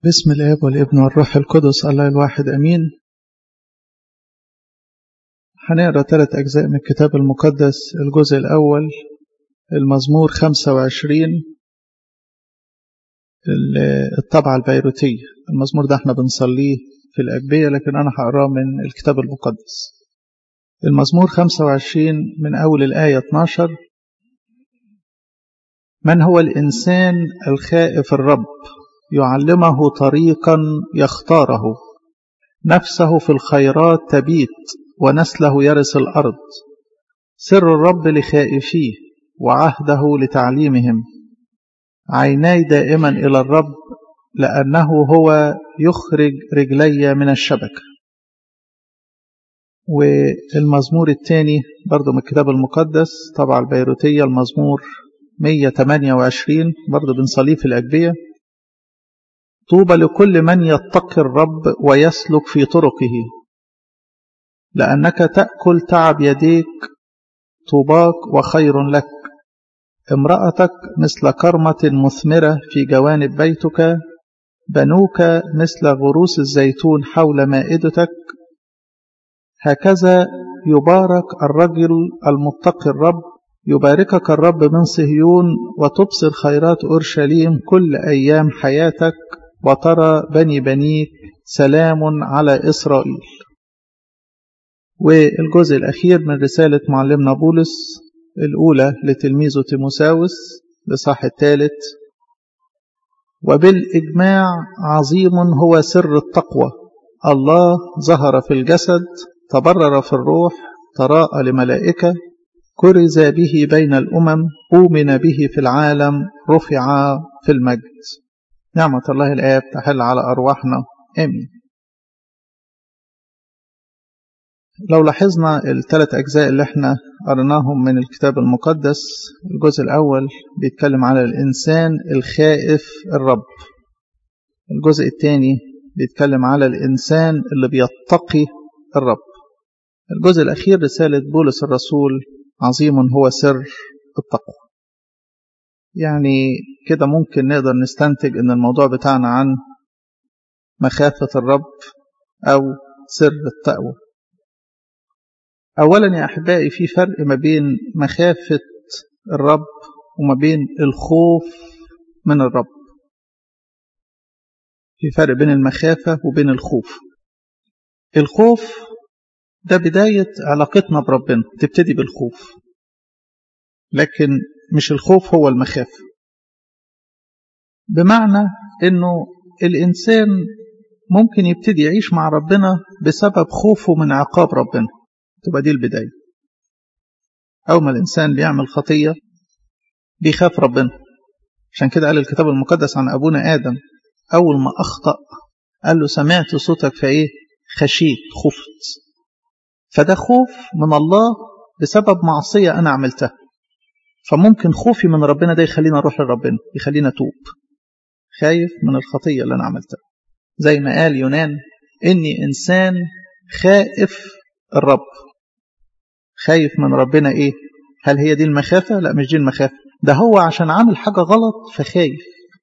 بسم الاب والابن والروح القدس الله الواحد امين هنقرا ثلاث اجزاء من الكتاب المقدس الجزء الاول المزمور 25 الطبعة البيروتية المزمور ده احنا بنصليه في الأجبية لكن أنا هقراه من الكتاب المقدس المزمور 25 من أول الآية 12 من هو الإنسان الخائف الرب يعلمه طريقا يختاره نفسه في الخيرات تبيت ونسله يرث الأرض سر الرب لخائفيه وعهده لتعليمهم عيناي دائما إلى الرب لأنه هو يخرج رجلي من الشبكة والمزمور الثاني برضو من الكتاب المقدس طبعا البيروتية المزمور 128 برضو بنصليه في الأجبية طوبى لكل من يتقي الرب ويسلك في طرقه لأنك تأكل تعب يديك طوباك وخير لك امرأتك مثل كرمة مثمرة في جوانب بيتك بنوك مثل غروس الزيتون حول مائدتك هكذا يبارك الرجل المتقي الرب يباركك الرب من صهيون وتبصر خيرات أورشليم كل أيام حياتك وترى بني بنيك سلام على إسرائيل والجزء الأخير من رسالة معلمنا بولس الأولى لتلميذه تيموساوس لصح الثالث وبالإجماع عظيم هو سر التقوى الله ظهر في الجسد تبرر في الروح تراءى لملائكة كرز به بين الأمم أؤمن به في العالم رفع في المجد نعمة الله الآب تحل على أرواحنا آمين لو لاحظنا الثلاث أجزاء اللي احنا قرناهم من الكتاب المقدس الجزء الأول بيتكلم على الإنسان الخائف الرب الجزء الثاني بيتكلم على الإنسان اللي بيتقي الرب الجزء الأخير رسالة بولس الرسول عظيم هو سر التقوى يعني كده ممكن نقدر نستنتج ان الموضوع بتاعنا عن مخافة الرب او سر التقوى اولا يا احبائي في فرق ما بين مخافة الرب وما بين الخوف من الرب في فرق بين المخافة وبين الخوف الخوف ده بداية علاقتنا بربنا تبتدي بالخوف لكن مش الخوف هو المخافة بمعنى انه الانسان ممكن يبتدي يعيش مع ربنا بسبب خوفه من عقاب ربنا تبقى دي البداية أول ما الإنسان بيعمل خطية بيخاف ربنا عشان كده قال الكتاب المقدس عن أبونا آدم أول ما أخطأ قال له سمعت صوتك فإيه خشيت خفت فده خوف من الله بسبب معصية أنا عملتها فممكن خوفي من ربنا ده يخلينا أروح لربنا يخلينا توب خايف من الخطية اللي أنا عملتها زي ما قال يونان إني إنسان خائف الرب خايف من ربنا إيه هل هي دي المخافة لا مش دي المخافة ده هو عشان عامل حاجة غلط فخايف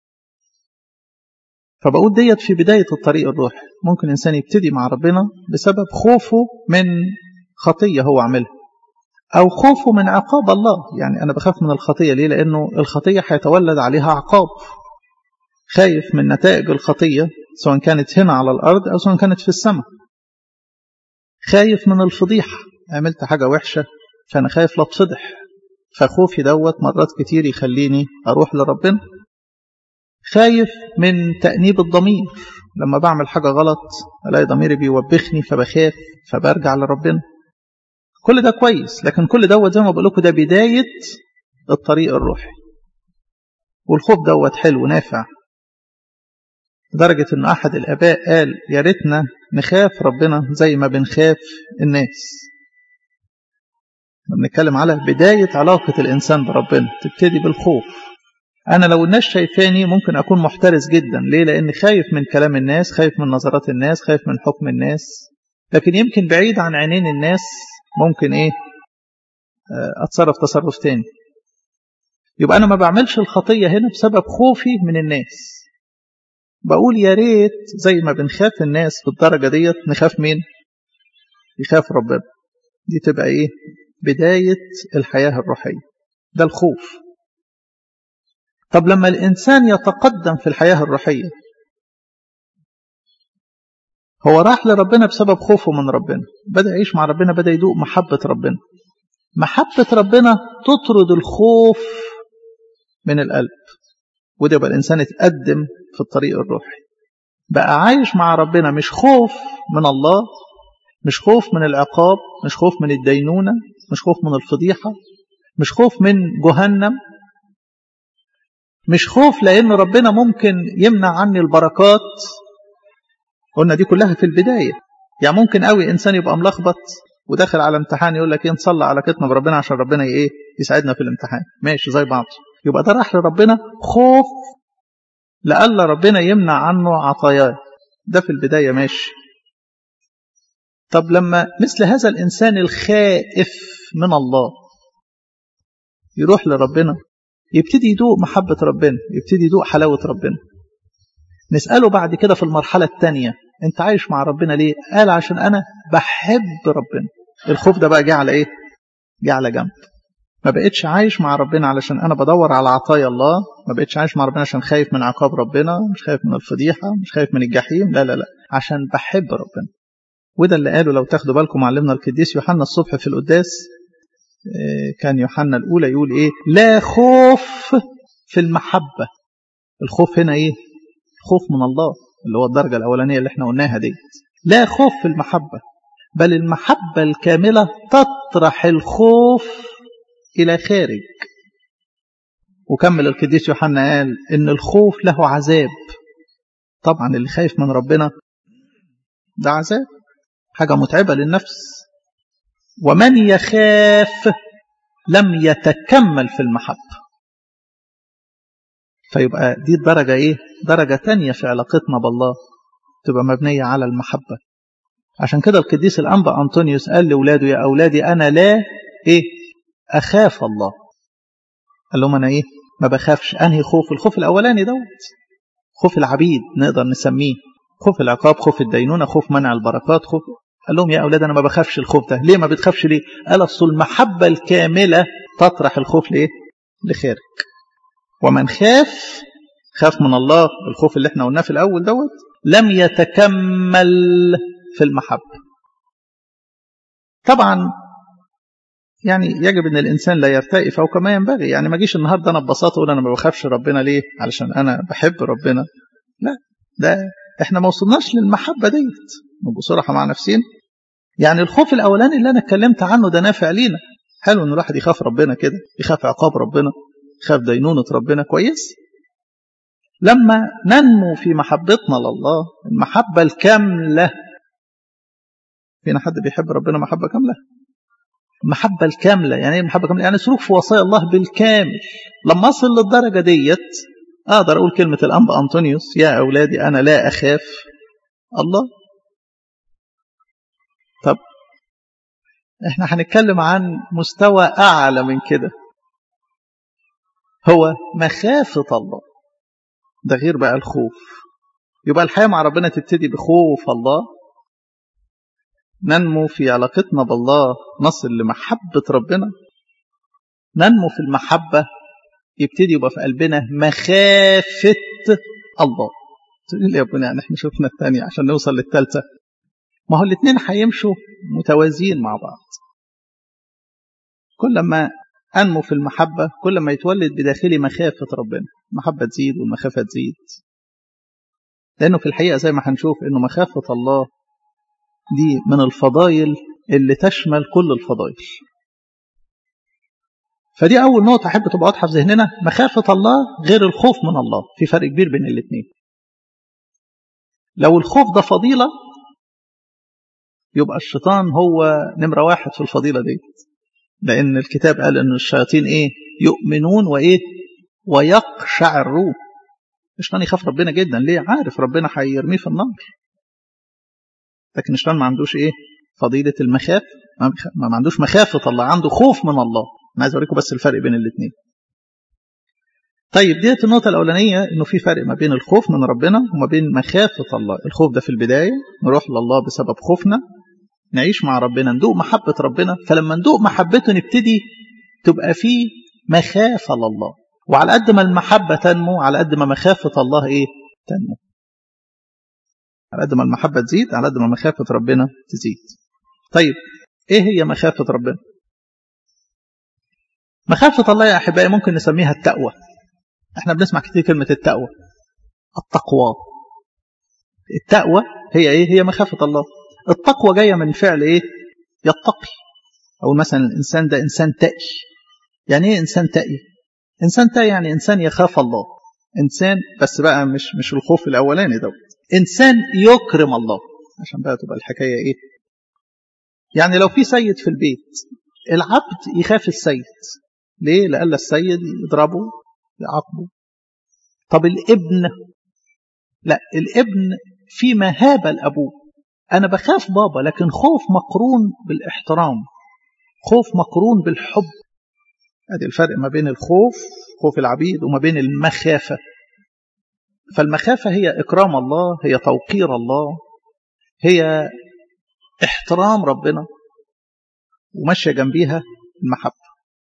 فبقول ديت في بداية الطريق الروحي ممكن إنسان يبتدي مع ربنا بسبب خوفه من خطية هو عملها أو خوفه من عقاب الله يعني أنا بخاف من الخطية ليه لأنه الخطية هيتولد عليها عقاب خايف من نتائج الخطية سواء كانت هنا على الأرض أو سواء كانت في السماء خايف من الفضيحة عملت حاجة وحشة فأنا خايف لا اتفضح فخوفي دوت مرات كتير يخليني أروح لربنا خايف من تأنيب الضمير لما بعمل حاجة غلط ألاقي ضميري بيوبخني فبخاف فبرجع لربنا كل ده كويس لكن كل دوت زي ما بقول لكم ده بداية الطريق الروحي والخوف دوت حلو نافع لدرجة إن أحد الآباء قال يا ريتنا نخاف ربنا زي ما بنخاف الناس بنتكلم على بداية علاقة الإنسان بربنا تبتدي بالخوف أنا لو الناس شايفاني ممكن أكون محترس جدا ليه؟ لأن خايف من كلام الناس خايف من نظرات الناس خايف من حكم الناس لكن يمكن بعيد عن عينين الناس ممكن إيه أتصرف تصرف تاني يبقى أنا ما بعملش الخطية هنا بسبب خوفي من الناس بقول يا ريت زي ما بنخاف الناس بالدرجة ديت نخاف مين يخاف ربنا دي تبقى ايه بداية الحياة الروحية ده الخوف طب لما الإنسان يتقدم في الحياة الروحية هو راح لربنا بسبب خوفه من ربنا بدأ يعيش مع ربنا بدأ يدوق محبة ربنا محبة ربنا تطرد الخوف من القلب وده يبقى الإنسان اتقدم في الطريق الروحي بقى عايش مع ربنا مش خوف من الله مش خوف من العقاب مش خوف من الدينونة مش خوف من الفضيحة مش خوف من جهنم مش خوف لأن ربنا ممكن يمنع عني البركات قلنا دي كلها في البداية يعني ممكن قوي إنسان يبقى ملخبط وداخل على امتحان يقول لك ايه نصلي على كتنا بربنا عشان ربنا ايه يساعدنا في الامتحان ماشي زي بعض يبقى ده راح لربنا خوف لألا ربنا يمنع عنه عطاياه ده في البداية ماشي طب لما مثل هذا الإنسان الخائف من الله يروح لربنا يبتدي يدوق محبة ربنا يبتدي يدوق حلاوة ربنا نسأله بعد كده في المرحلة الثانية انت عايش مع ربنا ليه قال عشان انا بحب ربنا الخوف ده بقى جه على ايه جه على جنب ما بقتش عايش مع ربنا علشان انا بدور على عطايا الله ما بقتش عايش مع ربنا عشان خايف من عقاب ربنا مش خايف من الفضيحة مش خايف من الجحيم لا لا لا عشان بحب ربنا وده اللي قاله لو تاخدوا بالكم معلمنا القديس يوحنا الصبح في القداس كان يوحنا الأولى يقول إيه لا خوف في المحبة الخوف هنا إيه خوف من الله اللي هو الدرجة الأولانية اللي احنا قلناها دي لا خوف في المحبة بل المحبة الكاملة تطرح الخوف إلى خارج وكمل القديس يوحنا قال إن الخوف له عذاب طبعا اللي خايف من ربنا ده عذاب حاجة متعبة للنفس ومن يخاف لم يتكمل في المحبة فيبقى دي الدرجة إيه درجة تانية في علاقتنا بالله تبقى مبنية على المحبة عشان كده القديس الأنبا أنطونيوس قال لأولاده يا أولادي أنا لا إيه أخاف الله قال لهم أنا إيه ما بخافش أنهي خوف الخوف الأولاني دوت خوف العبيد نقدر نسميه خوف العقاب خوف الدينونة خوف منع البركات خوف قال لهم يا أولاد أنا ما بخافش الخوف ده ليه ما بتخافش ليه قال أصل المحبة الكاملة تطرح الخوف لإيه لخارج ومن خاف خاف من الله الخوف اللي احنا قلناه في الأول دوت لم يتكمل في المحبة طبعا يعني يجب ان الانسان لا يرتئي فوق ما ينبغي يعني ما اجيش النهارده انا ببساطه اقول انا ما بخافش ربنا ليه علشان انا بحب ربنا لا ده احنا ما وصلناش للمحبه ديت نبقى صراحه مع نفسنا يعني الخوف الاولاني اللي انا اتكلمت عنه ده نافع لينا حلو ان الواحد يخاف ربنا كده يخاف عقاب ربنا يخاف دينونه ربنا كويس لما ننمو في محبتنا لله المحبه الكامله فينا حد بيحب ربنا محبه كامله المحبة الكاملة يعني ايه المحبة الكاملة يعني سلوك في وصايا الله بالكامل لما أصل للدرجة ديت أقدر أقول كلمة الأنبا أنطونيوس يا أولادي أنا لا أخاف الله طب احنا هنتكلم عن مستوى أعلى من كده هو مخافة الله ده غير بقى الخوف يبقى الحياة مع ربنا تبتدي بخوف الله ننمو في علاقتنا بالله نصل لمحبة ربنا ننمو في المحبة يبتدي يبقى في قلبنا مخافة الله تقول لي يا ابني يعني احنا شفنا الثانية عشان نوصل للثالثة ما هو الاثنين هيمشوا متوازيين مع بعض كل ما أنمو في المحبة كل ما يتولد بداخلي مخافة ربنا المحبة تزيد والمخافة تزيد لأنه في الحقيقة زي ما هنشوف أنه مخافة الله دي من الفضائل اللي تشمل كل الفضائل فدي أول نقطة أحب تبقى واضحة في ذهننا مخافة الله غير الخوف من الله في فرق كبير بين الاثنين لو الخوف ده فضيلة يبقى الشيطان هو نمرة واحد في الفضيلة دي لأن الكتاب قال أن الشياطين إيه يؤمنون وإيه ويقشعرون الشيطان يخاف ربنا جدا ليه عارف ربنا هيرميه في النار لكن الشيطان ما عندوش ايه فضيلة المخاف ما عندوش مخافة الله عنده خوف من الله انا عايز اوريكم بس الفرق بين الاثنين طيب ديت النقطة الأولانية إنه في فرق ما بين الخوف من ربنا وما بين مخافة الله الخوف ده في البداية نروح لله بسبب خوفنا نعيش مع ربنا ندوق محبة ربنا فلما ندوق محبته نبتدي تبقى في مخافة لله وعلى قد ما المحبة تنمو على قد ما مخافة الله إيه تنمو على قد ما المحبة تزيد على قد ما مخافة ربنا تزيد طيب إيه هي مخافة ربنا مخافة الله يا أحبائي ممكن نسميها التقوى احنا بنسمع كتير كلمة التقوى التقوى التقوى هي ايه هي مخافة الله التقوى جاية من فعل ايه يتقي او مثلا الانسان ده انسان تقي يعني ايه انسان تقي انسان تقي يعني انسان يخاف الله انسان بس بقى مش مش الخوف الاولاني دوت انسان يكرم الله عشان بقى تبقى الحكايه ايه يعني لو في سيد في البيت العبد يخاف السيد ليه لألا السيد يضربه يعاقبه طب الابن لا الابن في مهابة لأبوه أنا بخاف بابا لكن خوف مقرون بالاحترام خوف مقرون بالحب ادي الفرق ما بين الخوف خوف العبيد وما بين المخافة فالمخافة هي إكرام الله هي توقير الله هي احترام ربنا وماشية جنبيها المحبة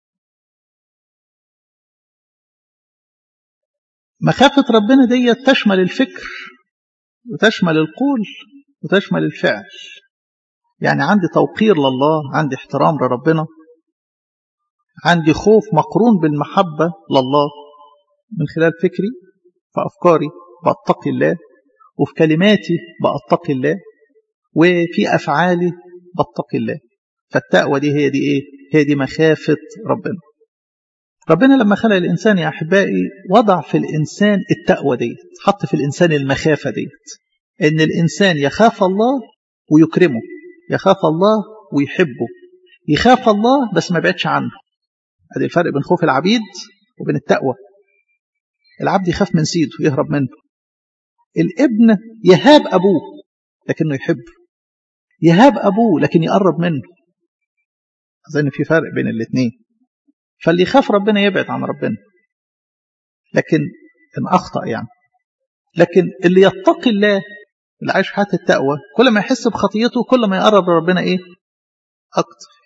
مخافة ربنا دي تشمل الفكر وتشمل القول وتشمل الفعل يعني عندي توقير لله عندي احترام لربنا عندي خوف مقرون بالمحبة لله من خلال فكري فأفكاري بأتقي الله وفي كلماتي بأتقي الله وفي أفعالي بأتقي الله فالتقوى دي هي دي إيه؟ هي دي مخافة ربنا ربنا لما خلق الإنسان يا أحبائي وضع في الإنسان التقوى ديت حط في الإنسان المخافة ديت إن الإنسان يخاف الله ويكرمه يخاف الله ويحبه يخاف الله بس ما يبعدش عنه ادي الفرق بين خوف العبيد وبين التقوى العبد يخاف من سيده يهرب منه الابن يهاب ابوه لكنه يحب يهاب ابوه لكن يقرب منه اظن في فرق بين الاثنين فاللي يخاف ربنا يبعد عن ربنا لكن ان اخطا يعني لكن اللي يتقي الله اللي عايش حياه التقوى كل ما يحس بخطيته كل ما يقرب لربنا ايه اكتر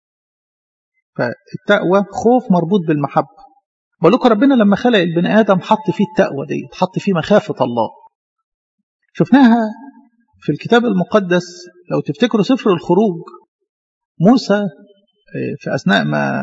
فالتقوى خوف مربوط بالمحبة بقول لكم ربنا لما خلق البني آدم حط فيه التقوى دي حط فيه مخافة الله شفناها في الكتاب المقدس لو تفتكروا سفر الخروج موسى في أثناء ما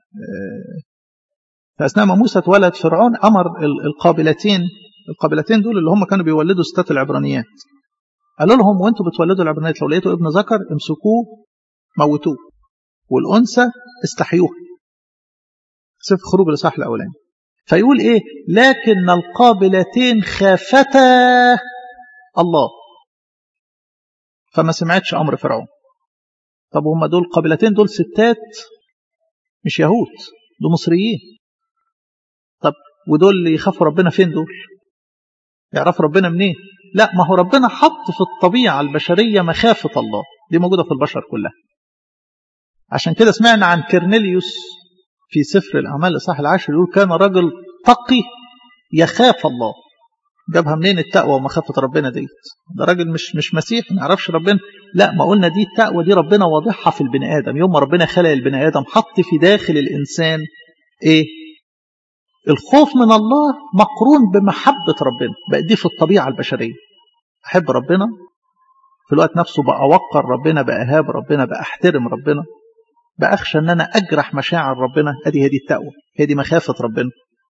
في أثناء ما موسى اتولد فرعون أمر القابلتين القابلتين دول اللي هم كانوا بيولدوا ستات العبرانيات قالوا لهم وانتوا بتولدوا العبرانيات لو لقيتوا ابن ذكر امسكوه موتوه والأنثى استحيوها سفر خروج الإصحاح الأولاني فيقول إيه لكن القابلتين خافتا الله فما سمعتش أمر فرعون طب هم دول قابلتين دول ستات مش يهود دول مصريين طب ودول اللي يخافوا ربنا فين دول يعرفوا ربنا منين لا ما هو ربنا حط في الطبيعة البشرية مخافة الله دي موجودة في البشر كلها عشان كده سمعنا عن كرنيليوس في سفر الأعمال الإصحاح العاشر يقول كان رجل تقي يخاف الله جابها منين التقوى ومخافة ربنا ديت ده راجل مش مش مسيح ما يعرفش ربنا لا ما قلنا دي التقوى دي ربنا واضحها في البني آدم يوم ما ربنا خلق البني آدم حط في داخل الإنسان إيه الخوف من الله مقرون بمحبة ربنا بقى دي في الطبيعة البشرية أحب ربنا في الوقت نفسه بقى أوقر ربنا بقى أهاب ربنا بقى أحترم ربنا بأخشى أن أنا أجرح مشاعر ربنا هذه هذه التقوى هذه مخافة ربنا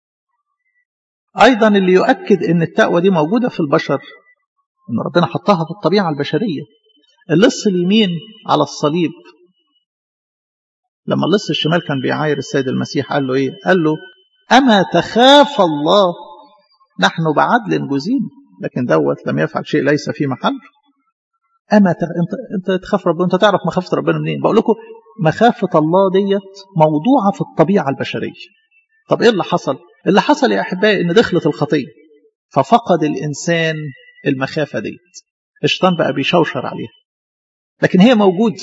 أيضا اللي يؤكد أن التقوى دي موجودة في البشر أن ربنا حطها في الطبيعة البشرية اللص اليمين على الصليب لما اللص الشمال كان بيعاير السيد المسيح قال له إيه قال له أما تخاف الله نحن بعدل جزين لكن دوت لم يفعل شيء ليس في محل أما تخ... أنت أنت تخاف ربنا أنت تعرف مخافة ربنا منين بقول لكم مخافة الله ديت موضوعة في الطبيعة البشرية طب إيه اللي حصل اللي حصل يا أحبائي إن دخلت الخطية ففقد الإنسان المخافة ديت الشيطان بقى بيشوشر عليها لكن هي موجودة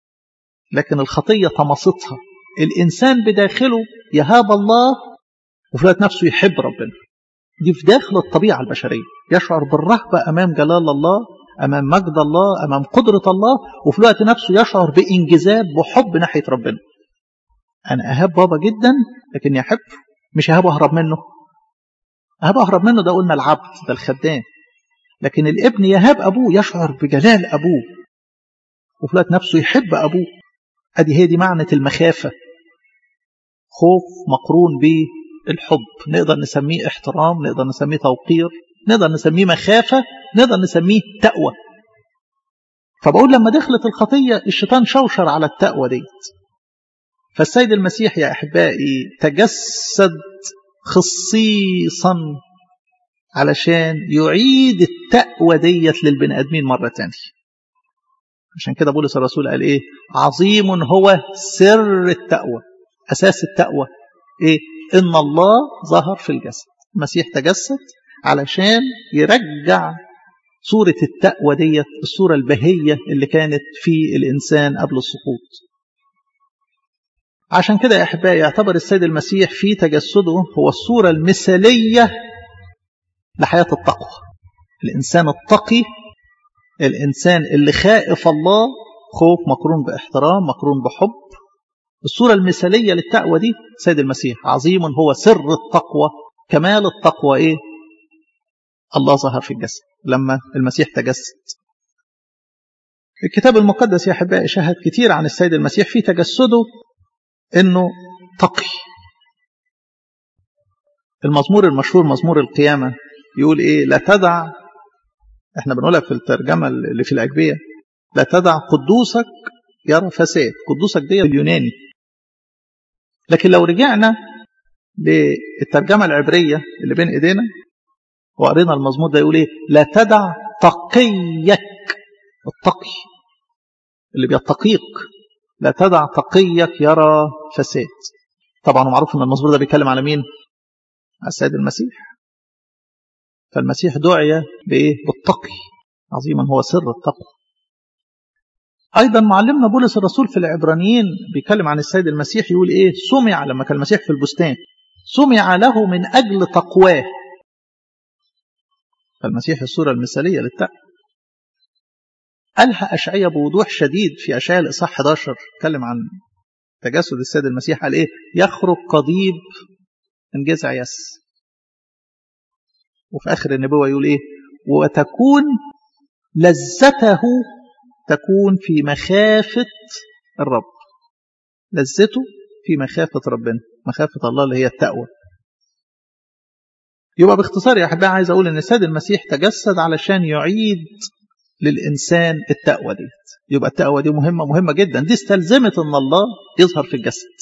لكن الخطية طمستها الإنسان بداخله يهاب الله وفي الوقت نفسه يحب ربنا دي في داخل الطبيعة البشرية يشعر بالرهبة أمام جلال الله أمام مجد الله أمام قدرة الله وفي الوقت نفسه يشعر بإنجذاب وحب ناحية ربنا أنا أهاب بابا جدا لكني أحبه مش أهاب أهرب منه أهاب أهرب منه ده قلنا العبد ده الخدام لكن الابن يهاب أبوه يشعر بجلال أبوه وفي الوقت نفسه يحب أبوه أدي هي دي معنى المخافة خوف مقرون بالحب نقدر نسميه احترام نقدر نسميه توقير نقدر نسميه مخافة نقدر نسميه تقوى فبقول لما دخلت الخطية الشيطان شوشر على التقوى ديت فالسيد المسيح يا أحبائي تجسد خصيصا علشان يعيد التقوى ديت للبني ادمين مره تانية عشان كده بولس الرسول قال ايه عظيم هو سر التقوى اساس التقوى ايه ان الله ظهر في الجسد المسيح تجسد علشان يرجع صورة التقوى ديت الصورة البهية اللي كانت في الإنسان قبل السقوط عشان كده يا أحبائي يعتبر السيد المسيح في تجسده هو الصورة المثالية لحياة التقوى الإنسان التقي الإنسان اللي خائف الله خوف مقرون باحترام مقرون بحب الصورة المثالية للتقوى دي سيد المسيح عظيم هو سر التقوى كمال التقوى إيه الله ظهر في الجسد لما المسيح تجسد الكتاب المقدس يا أحبائي شهد كتير عن السيد المسيح في تجسده إنه تقي المزمور المشهور مزمور القيامة يقول إيه لا تدع احنا بنقولها في الترجمة اللي في الأجبية لا تدع قدوسك يرى فساد قدوسك دي اليوناني لكن لو رجعنا للترجمة العبرية اللي بين ايدينا وقرينا المزمور ده يقول ايه لا تدع تقيك التقي اللي بيتقيك لا تدع تقيك يرى فساد طبعا معروف ان المزمور ده بيتكلم على مين على السيد المسيح فالمسيح دعي بايه بالتقي عظيما هو سر التقوى ايضا معلمنا بولس الرسول في العبرانيين بيتكلم عن السيد المسيح يقول ايه سمع لما كان المسيح في البستان سمع له من اجل تقواه فالمسيح الصورة المثالية للتقوى قالها أشعية بوضوح شديد في أشعية الإصحاح 11 اتكلم عن تجسد السيد المسيح قال إيه يخرج قضيب من جذع يس وفي آخر النبوة يقول إيه وتكون لذته تكون في مخافة الرب لذته في مخافة ربنا مخافة الله اللي هي التقوى يبقى باختصار يا أحبائي عايز أقول إن السيد المسيح تجسد علشان يعيد للإنسان التقوى دي يبقى التقوى دي مهمة مهمة جدا دي استلزمت أن الله يظهر في الجسد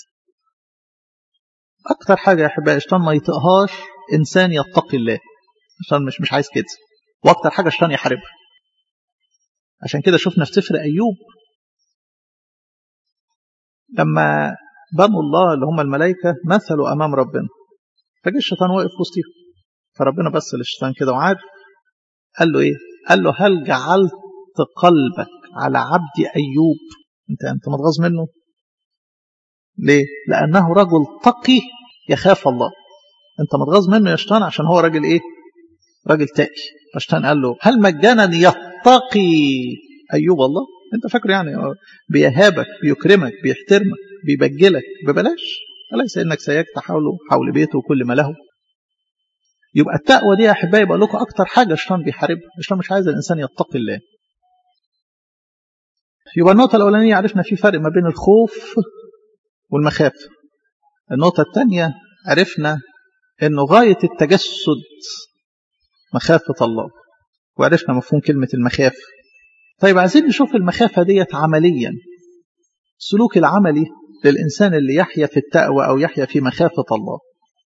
أكتر حاجة يا أحبائي الشيطان ما يطقهاش إنسان يتقي الله الشيطان مش مش عايز كده وأكتر حاجة الشيطان يحاربها عشان كده شفنا في سفر أيوب لما بنوا الله اللي هم الملائكة مثلوا أمام ربنا فجاء الشيطان واقف وسطيهم فربنا بس للشيطان كده وعارف قال له ايه قال له هل جعلت قلبك على عبد ايوب انت انت متغاظ منه ليه لانه رجل تقي يخاف الله انت متغاظ منه يا شيطان عشان هو راجل ايه راجل تقي فالشيطان قال له هل مجانا يتقي ايوب الله انت فاكر يعني بيهابك بيكرمك بيحترمك بيبجلك ببلاش أليس إنك سيجت حوله حول بيته وكل ما له يبقى التقوى دي يا أحبائي بقول لكم أكتر حاجة الشيطان بيحاربها الشيطان مش عايز الإنسان يتقي الله يبقى النقطة الأولانية عرفنا في فرق ما بين الخوف والمخافة النقطة الثانية عرفنا أنه غاية التجسد مخافة الله وعرفنا مفهوم كلمة المخافة طيب عايزين نشوف المخافة ديت عمليا السلوك العملي للإنسان اللي يحيا في التقوى أو يحيا في مخافة الله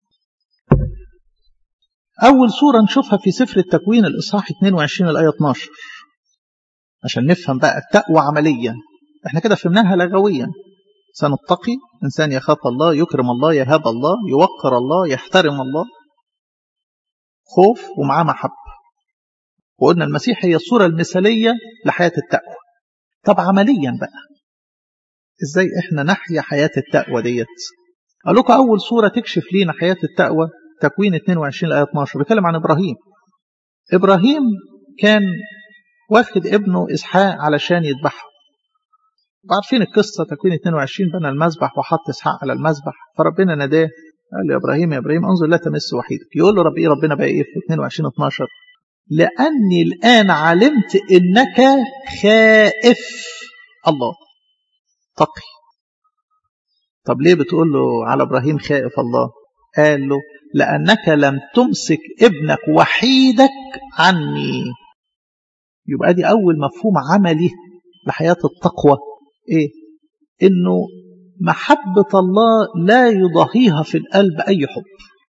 أول صورة نشوفها في سفر التكوين الإصحاح 22 الآية 12 عشان نفهم بقى التقوى عمليا احنا كده فهمناها لغويا إنسان التقي إنسان يخاف الله يكرم الله يهاب الله يوقر الله يحترم الله خوف ومعاه محبة وقلنا المسيح هي الصورة المثالية لحياة التقوى طب عمليا بقى ازاي احنا نحيا حياة التقوى ديت قال لكم أول صورة تكشف لينا حياة التقوى تكوين 22 الآية 12 بيتكلم عن إبراهيم إبراهيم كان واخد ابنه إسحاق علشان يذبحه عارفين القصة تكوين 22 بنى المذبح وحط إسحاق على المذبح فربنا ناداه قال له يا إبراهيم يا إبراهيم انظر لا تمس وحيدك يقول له رب إيه ربنا بقى إيه في 22 12 لأني الآن علمت إنك خائف الله تقي طب ليه بتقول له على إبراهيم خائف الله قال له لأنك لم تمسك ابنك وحيدك عني يبقى دي أول مفهوم عملي لحياة التقوى إيه إنه محبة الله لا يضاهيها في القلب أي حب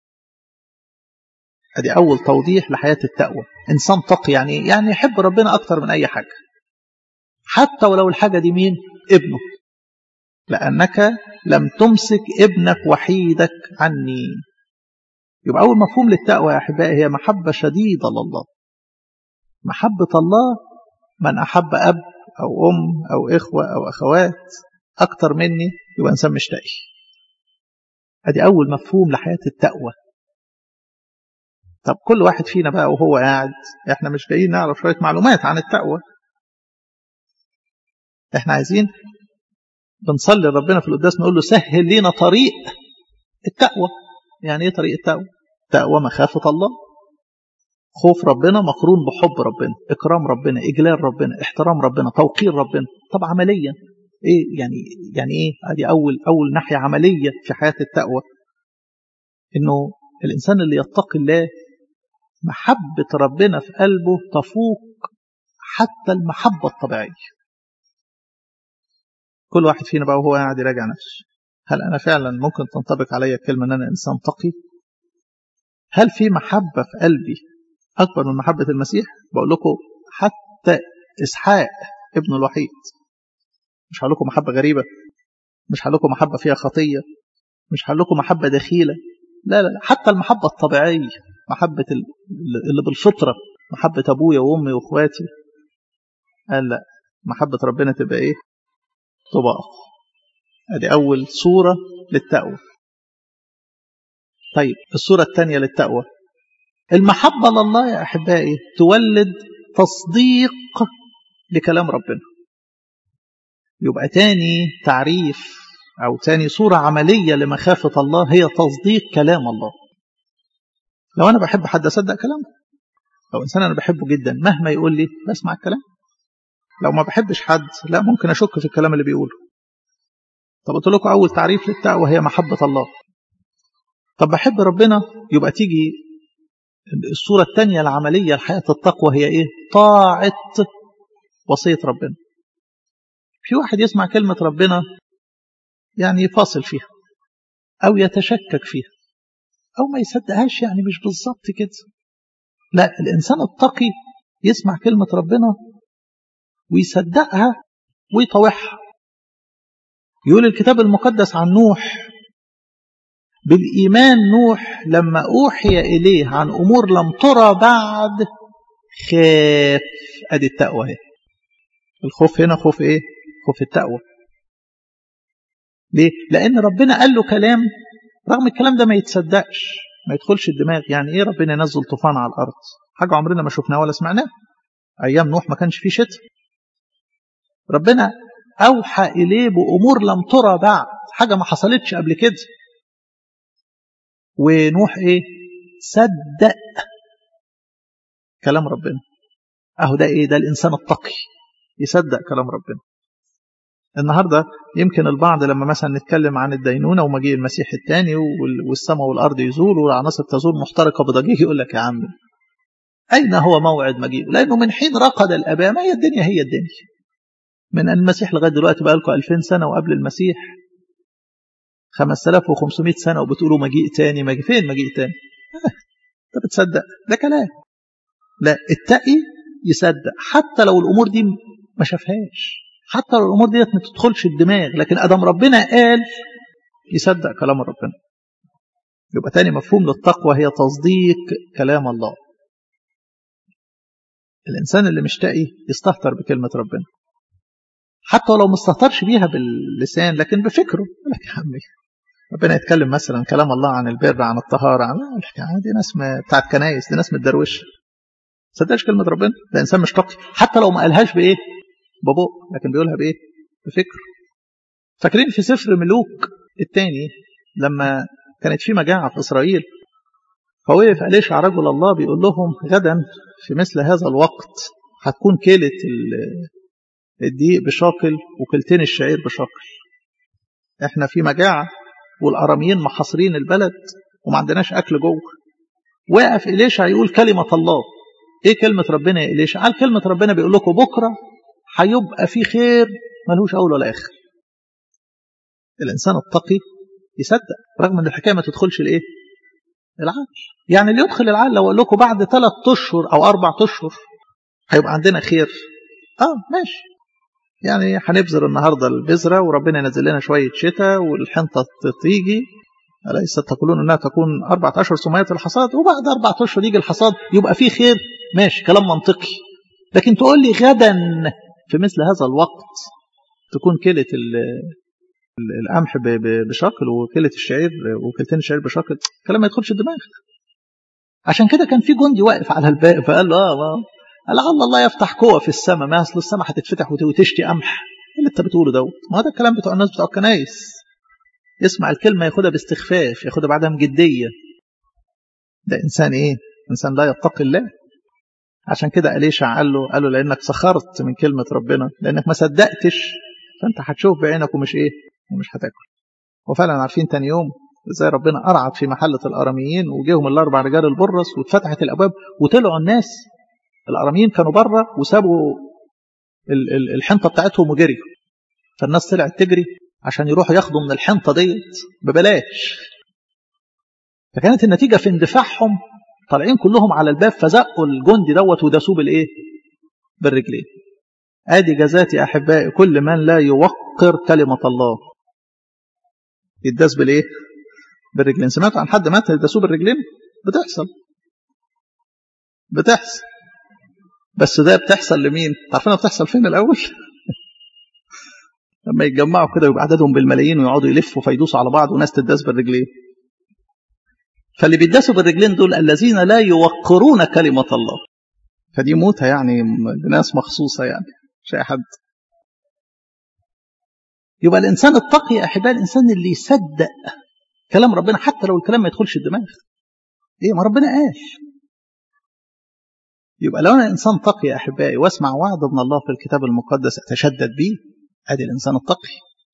ادي اول توضيح لحياه التقوى انسان تقي يعني يعني يحب ربنا اكتر من اي حاجه حتى ولو الحاجه دي مين ابنه لانك لم تمسك ابنك وحيدك عني يبقى اول مفهوم للتقوى يا احبائي هي محبه شديده لله محبه الله من احب اب او ام او اخوه او اخوات اكتر مني يبقى انسان مش تقي ادي اول مفهوم لحياه التقوى طب كل واحد فينا بقى وهو قاعد احنا مش جايين نعرف شويه معلومات عن التقوى احنا عايزين بنصلي لربنا في القداس نقول له سهل لنا طريق التقوى يعني ايه طريق التقوى تقوى مخافه الله خوف ربنا مقرون بحب ربنا اكرام ربنا اجلال ربنا احترام ربنا توقير ربنا طب عمليا ايه يعني يعني ايه ادي اول اول ناحيه عمليه في حياه التقوى انه الانسان اللي يتقي الله محبة ربنا في قلبه تفوق حتى المحبة الطبيعية كل واحد فينا بقى وهو قاعد يراجع نفسه هل أنا فعلا ممكن تنطبق علي الكلمة أن أنا إنسان تقي هل في محبة في قلبي أكبر من محبة المسيح بقول لكم حتى إسحاق ابنه الوحيد مش هقول لكم محبة غريبة مش هقول لكم محبة فيها خطية مش هقول لكم محبة دخيلة لا لا حتى المحبة الطبيعية محبة اللي بالفطرة محبة أبويا وأمي وأخواتي قال لا محبة ربنا تبقى إيه تبقى أدي أول صورة للتقوى طيب الصورة الثانية للتقوى المحبة لله يا أحبائي تولد تصديق لكلام ربنا يبقى تاني تعريف أو تاني صورة عملية لمخافة الله هي تصديق كلام الله لو أنا بحب حد أصدق كلامه لو إنسان أنا بحبه جدا مهما يقول لي بسمع الكلام لو ما بحبش حد لا ممكن أشك في الكلام اللي بيقوله طب قلت لكم أول تعريف للتقوى هي محبة الله طب بحب ربنا يبقى تيجي الصورة الثانية العملية لحياة التقوى هي إيه طاعة وصية ربنا في واحد يسمع كلمة ربنا يعني يفاصل فيها أو يتشكك فيها أو ما يصدقهاش يعني مش بالظبط كده لا الإنسان التقي يسمع كلمة ربنا ويصدقها ويطوعها يقول الكتاب المقدس عن نوح بالإيمان نوح لما أوحي إليه عن أمور لم ترى بعد خاف أدي التقوى هي. الخوف هنا خوف إيه؟ خوف التقوى ليه؟ لأن ربنا قال له كلام رغم الكلام ده ما يتصدقش ما يدخلش الدماغ يعني إيه ربنا ينزل طوفان على الأرض حاجة عمرنا ما شفناها ولا سمعناها أيام نوح ما كانش فيه شتاء ربنا أوحى إليه بأمور لم ترى بعد حاجة ما حصلتش قبل كده ونوح إيه صدق كلام ربنا أهو ده إيه ده الإنسان التقي يصدق كلام ربنا النهاردة يمكن البعض لما مثلا نتكلم عن الدينونة ومجيء المسيح الثاني والسماء والأرض يزول والعناصر تزول محترقة بضجيج يقول لك يا عم أين هو موعد مجيء لأنه من حين رقد الآباء ما هي الدنيا هي الدنيا من المسيح لغاية دلوقتي بقى لكم 2000 سنة وقبل المسيح 5500 سنة وبتقولوا مجيء تاني مجيء فين مجيء تاني انت بتصدق ده كلام لا التقي يصدق حتى لو الأمور دي ما شافهاش حتى لو الأمور ديت ما تدخلش الدماغ لكن أدم ربنا قال يصدق كلام ربنا يبقى تاني مفهوم للتقوى هي تصديق كلام الله الإنسان اللي مش تقي يستهتر بكلمة ربنا حتى لو ما استهترش بيها باللسان لكن بفكره لك يا عمي ربنا يتكلم مثلا كلام الله عن البر عن الطهارة عن دي ناس بتاعت كنايس دي ناس متدروشه صدقش كلمة ربنا ده إنسان مش تقي حتى لو ما قالهاش بإيه ببق لكن بيقولها بإيه بفكر فاكرين في سفر ملوك الثاني لما كانت في مجاعة في إسرائيل فوقف أليشع رجل الله بيقول لهم غدا في مثل هذا الوقت هتكون كيلة الدقيق بشاكل وكلتين الشعير بشاكل احنا في مجاعة والأراميين محاصرين البلد وما عندناش أكل جوه وقف إليشع يقول كلمة الله ايه كلمة ربنا يا إليشع قال كلمة ربنا بيقول لكم بكرة هيبقى في خير ملوش أول ولا آخر الإنسان التقي يصدق رغم ان الحكايه ما تدخلش الايه العقل يعني اللي يدخل العقل لو اقول لكم بعد ثلاث اشهر او اربع اشهر هيبقى عندنا خير اه ماشي يعني هنبذر النهارده البذره وربنا ينزل لنا شويه شتاء والحنطه تيجي أليس تقولون انها تكون اربع اشهر ثم ياتي الحصاد وبعد اربع اشهر يجي الحصاد يبقى فيه خير ماشي كلام منطقي لكن تقول لي غدا في مثل هذا الوقت تكون كلة القمح بشكل وكلة الشعير وكلتين الشعير بشكل كلام ما يدخلش الدماغ عشان كده كان في جندي واقف على الباب فقال له اه لعل الله يفتح قوة في السماء ما اصل السماء هتتفتح وتشتي قمح اللي انت بتقوله دوت ما هذا الكلام بتوع الناس بتوع الكنايس يسمع الكلمة ياخدها باستخفاف ياخدها بعدها بجدية ده إنسان إيه؟ إنسان لا يتقي الله عشان كده أليشع قال له قال له لأنك سخرت من كلمة ربنا لأنك ما صدقتش فأنت هتشوف بعينك ومش إيه؟ ومش هتاكل وفعلا عارفين تاني يوم ازاي ربنا أرعد في محلة الأراميين وجيهم الأربع رجال البرص واتفتحت الأبواب وطلعوا الناس الأراميين كانوا بره وسابوا الحنطة بتاعتهم وجريوا فالناس طلعت تجري عشان يروحوا ياخدوا من الحنطة ديت ببلاش فكانت النتيجة في اندفاعهم طالعين كلهم على الباب فزقوا الجندي دوت وداسوه بالايه بالرجلين ادي جزات يا احبائي كل من لا يوقر كلمة الله يداس بالايه بالرجلين سمعتوا عن حد مات يداسوه بالرجلين بتحصل بتحصل بس ده بتحصل لمين عارفين بتحصل فين الاول لما يتجمعوا كده ويبقى عددهم بالملايين ويقعدوا يلفوا فيدوسوا على بعض وناس تداس بالرجلين فاللي بيداسوا بالرجلين دول الذين لا يوقرون كلمة الله فدي موتة يعني لناس مخصوصة يعني مش أي حد يبقى الإنسان التقي يا أحبائي الإنسان اللي يصدق كلام ربنا حتى لو الكلام ما يدخلش الدماغ إيه ما ربنا قال يبقى لو أنا إنسان تقي يا أحبائي واسمع وعد من الله في الكتاب المقدس أتشدد بيه ادي الانسان التقي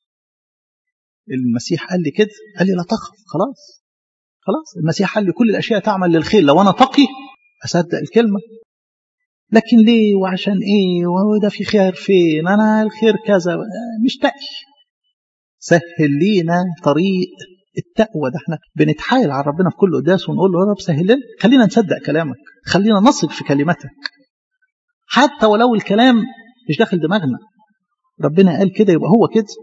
المسيح قال لي كده قال لي لا تخف خلاص خلاص المسيح قال لي كل الاشياء تعمل للخير لو انا تقي اصدق الكلمه لكن ليه وعشان ايه وده في خير فين انا الخير كذا مش تقي سهل لينا طريق التقوى ده احنا بنتحايل على ربنا في كل قداس ونقول له يا رب سهل لنا خلينا نصدق كلامك خلينا نثق في كلمتك حتى ولو الكلام مش داخل دماغنا ربنا قال كده يبقى هو كده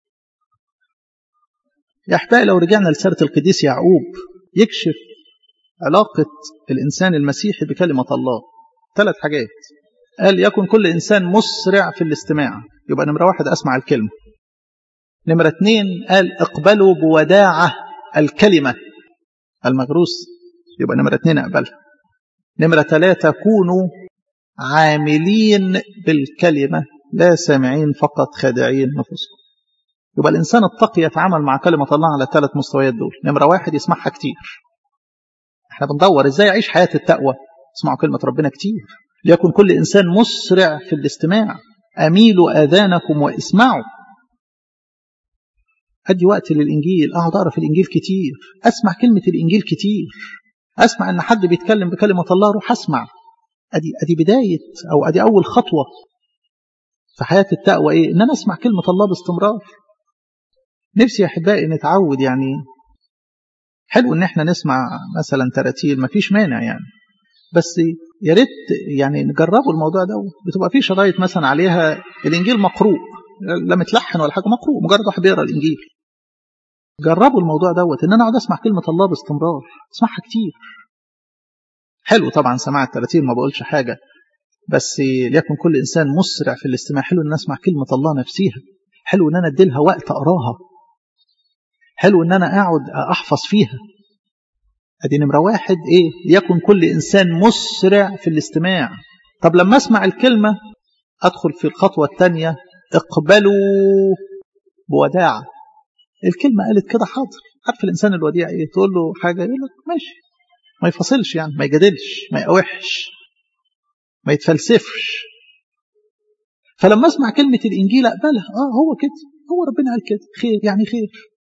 يا احبائي لو رجعنا لسيره القديس يعقوب يكشف علاقه الانسان المسيحي بكلمه الله ثلاث حاجات قال يكن كل انسان مسرع في الاستماع يبقى نمره واحد اسمع الكلمه نمره اثنين قال اقبلوا بوداعه الكلمه المغروس يبقى نمره اثنين اقبلها نمره ثلاثه كونوا عاملين بالكلمه لا سامعين فقط خادعين نفوسهم يبقى الإنسان التقي يتعامل مع كلمة الله على الثلاث مستويات دول نمرة واحد يسمعها كتير احنا بندور ازاي يعيش حياة التقوى اسمعوا كلمة ربنا كتير ليكن كل إنسان مسرع في الاستماع أميلوا آذانكم واسمعوا أدي وقت للإنجيل أقعد أقرأ في الإنجيل كتير أسمع كلمة الإنجيل كتير أسمع إن حد بيتكلم بكلمة الله أروح أسمع أدي أدي بداية أو أدي أول خطوة في حياة التقوى إيه؟ إن أنا أسمع كلمة الله باستمرار. نفسي يا أحبائي نتعود يعني حلو إن إحنا نسمع مثلا تراتيل مفيش مانع يعني بس يا ريت يعني نجربوا الموضوع ده بتبقى في شرايط مثلا عليها الإنجيل مقروء لا متلحن ولا حاجة مقروء مجرد واحد بيقرا الإنجيل. جربوا الموضوع دوت إن أنا أقعد أسمع كلمة الله باستمرار أسمعها كتير. حلو طبعا سماع التراتيل ما بقولش حاجة بس ليكن كل إنسان مسرع في الاستماع حلو أن أسمع كلمة الله نفسها حلو أن أنا أديلها وقت أقراها حلو ان انا اقعد احفظ فيها ادي نمرة واحد ايه يكن كل انسان مسرع في الاستماع طب لما اسمع الكلمة ادخل في الخطوة الثانية اقبلوا بوداعة الكلمة قالت كده حاضر عارف الانسان الوديع ايه تقول له حاجة يقول لك ماشي ما يفصلش يعني ما يجادلش ما يقاوحش ما يتفلسفش فلما اسمع كلمة الانجيل اقبلها اه هو كده هو ربنا قال كده خير يعني خير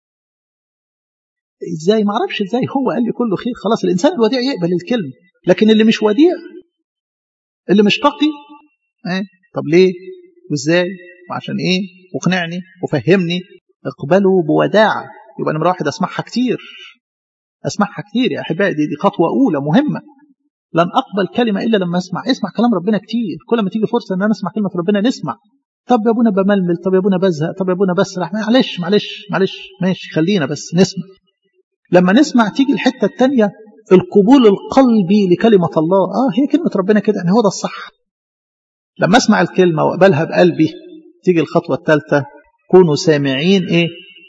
ازاي ما اعرفش ازاي هو قال لي كله خير خلاص الانسان الوديع يقبل الكلمه لكن اللي مش وديع اللي مش تقي ايه طب ليه وازاي وعشان ايه واقنعني وفهمني اقبلوا بوداعه يبقى نمره واحد اسمعها كتير اسمعها كتير يا احبائي دي, دي خطوه اولى مهمه لن اقبل كلمه الا لما اسمع اسمع كلام ربنا كتير كل ما تيجي فرصه ان انا اسمع كلمه ربنا نسمع طب يا ابونا بململ طب يا ابونا بزهق طب يا ابونا بسرح معلش معلش معلش ماشي خلينا بس نسمع لما نسمع تيجي الحتة التانية القبول القلبي لكلمة الله آه هي كلمة ربنا كده يعني هو ده الصح لما أسمع الكلمة وأقبلها بقلبي تيجي الخطوة الثالثة كونوا سامعين إيه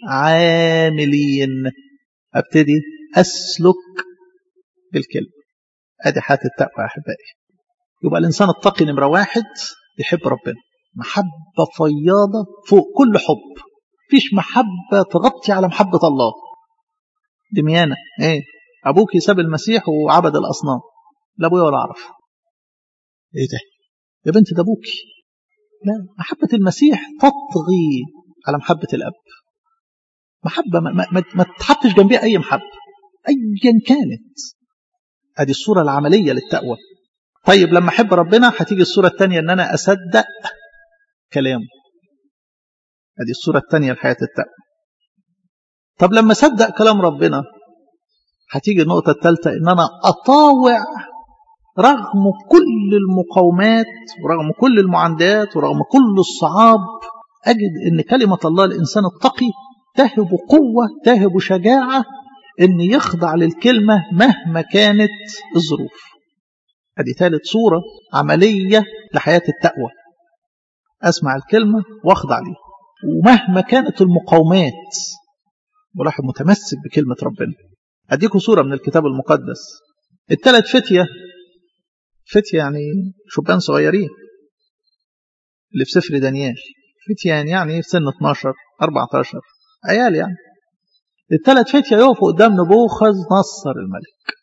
عاملين أبتدي أسلك بالكلمة أدي حياة التقوى يا أحبائي يبقى الإنسان التقي نمرة واحد يحب ربنا محبة فياضة فوق كل حب فيش محبة تغطي على محبة الله دميانة ايه ابوك ساب المسيح وعبد الاصنام لا ابويا ولا اعرف ايه ده يا بنت ده ابوكي لا محبة المسيح تطغي على محبة الاب محبة ما, ما, ما, ما تحطش جنبها اي محبة ايا كانت ادي الصورة العملية للتقوى طيب لما احب ربنا هتيجي الصورة الثانية ان انا اصدق كلامه ادي الصورة الثانية لحياة التقوى طب لما صدق كلام ربنا هتيجي النقطة الثالثة إن أنا أطاوع رغم كل المقاومات ورغم كل المعاندات ورغم كل الصعاب أجد إن كلمة الله الإنسان التقي تهب قوة تهب شجاعة إن يخضع للكلمة مهما كانت الظروف هذه ثالث صورة عملية لحياة التقوى أسمع الكلمة وأخضع ليها ومهما كانت المقاومات والواحد متمسك بكلمة ربنا أديكم صورة من الكتاب المقدس الثلاث فتية فتية يعني شبان صغيرين اللي في سفر دانيال فتية يعني في سن 12 14 عيال يعني الثلاث فتية يقفوا قدام نبوخذ نصر الملك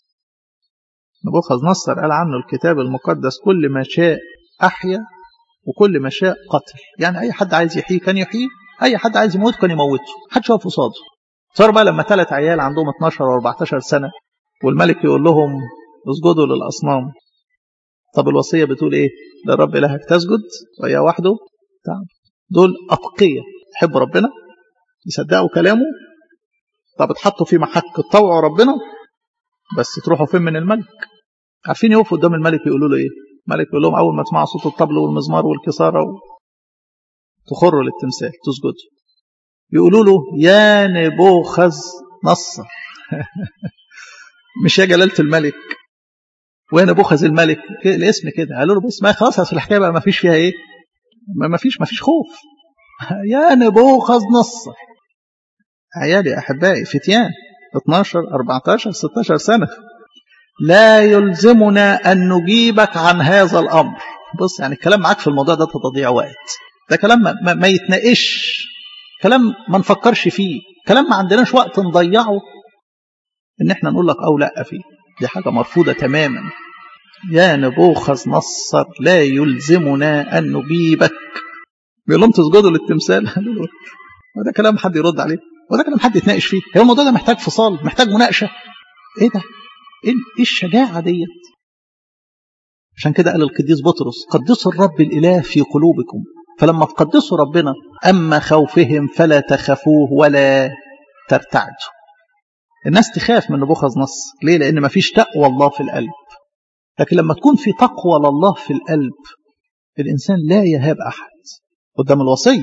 نبوخذ نصر قال عنه الكتاب المقدس كل ما شاء أحيا وكل ما شاء قتل يعني أي حد عايز يحييه كان يحييه اي حد عايز يموت كان يموته محدش واقف قصاده صار بقى لما ثلاث عيال عندهم 12 و 14 سنه والملك يقول لهم اسجدوا للاصنام طب الوصيه بتقول ايه للرب الهك تسجد ويا وحده تعب دول اتقيه يحبوا ربنا يصدقوا كلامه طب اتحطوا في محك تطوعوا ربنا بس تروحوا فين من الملك عارفين يقفوا قدام الملك يقولوا له ايه الملك يقول لهم اول ما تسمعوا صوت الطبل والمزمار والكساره و... تخروا للتمثال تسجدوا يقولوا له يا نبوخذ نصر مش يا جلالة الملك ويا نبوخذ الملك الاسم كده قالوا له بص ما خلاص اصل الحكايه بقى ما فيش فيها ايه ما فيش ما فيش خوف يا نبوخذ نصر عيالي يا احبائي فتيان 12 14 16 سنه لا يلزمنا ان نجيبك عن هذا الامر بص يعني الكلام معاك في الموضوع ده تضييع وقت ده كلام ما, ما, ما يتناقش كلام ما نفكرش فيه كلام ما عندناش وقت نضيعه ان احنا نقول لك او لا فيه دي حاجه مرفوضه تماما يا نبوخذ نصر لا يلزمنا ان نجيبك بيقول لهم تسجدوا للتمثال وده كلام حد يرد عليه وده كلام حد يتناقش فيه هو الموضوع ده محتاج فصال محتاج مناقشه ايه ده ايه الشجاعه ديت عشان كده قال القديس بطرس قدسوا الرب الاله في قلوبكم فلما تقدسوا ربنا اما خوفهم فلا تخافوه ولا ترتعدوا الناس تخاف من نبوخذ نصر ليه لان ما فيش تقوى الله في القلب لكن لما تكون في تقوى لله في القلب الانسان لا يهاب احد قدام الوصي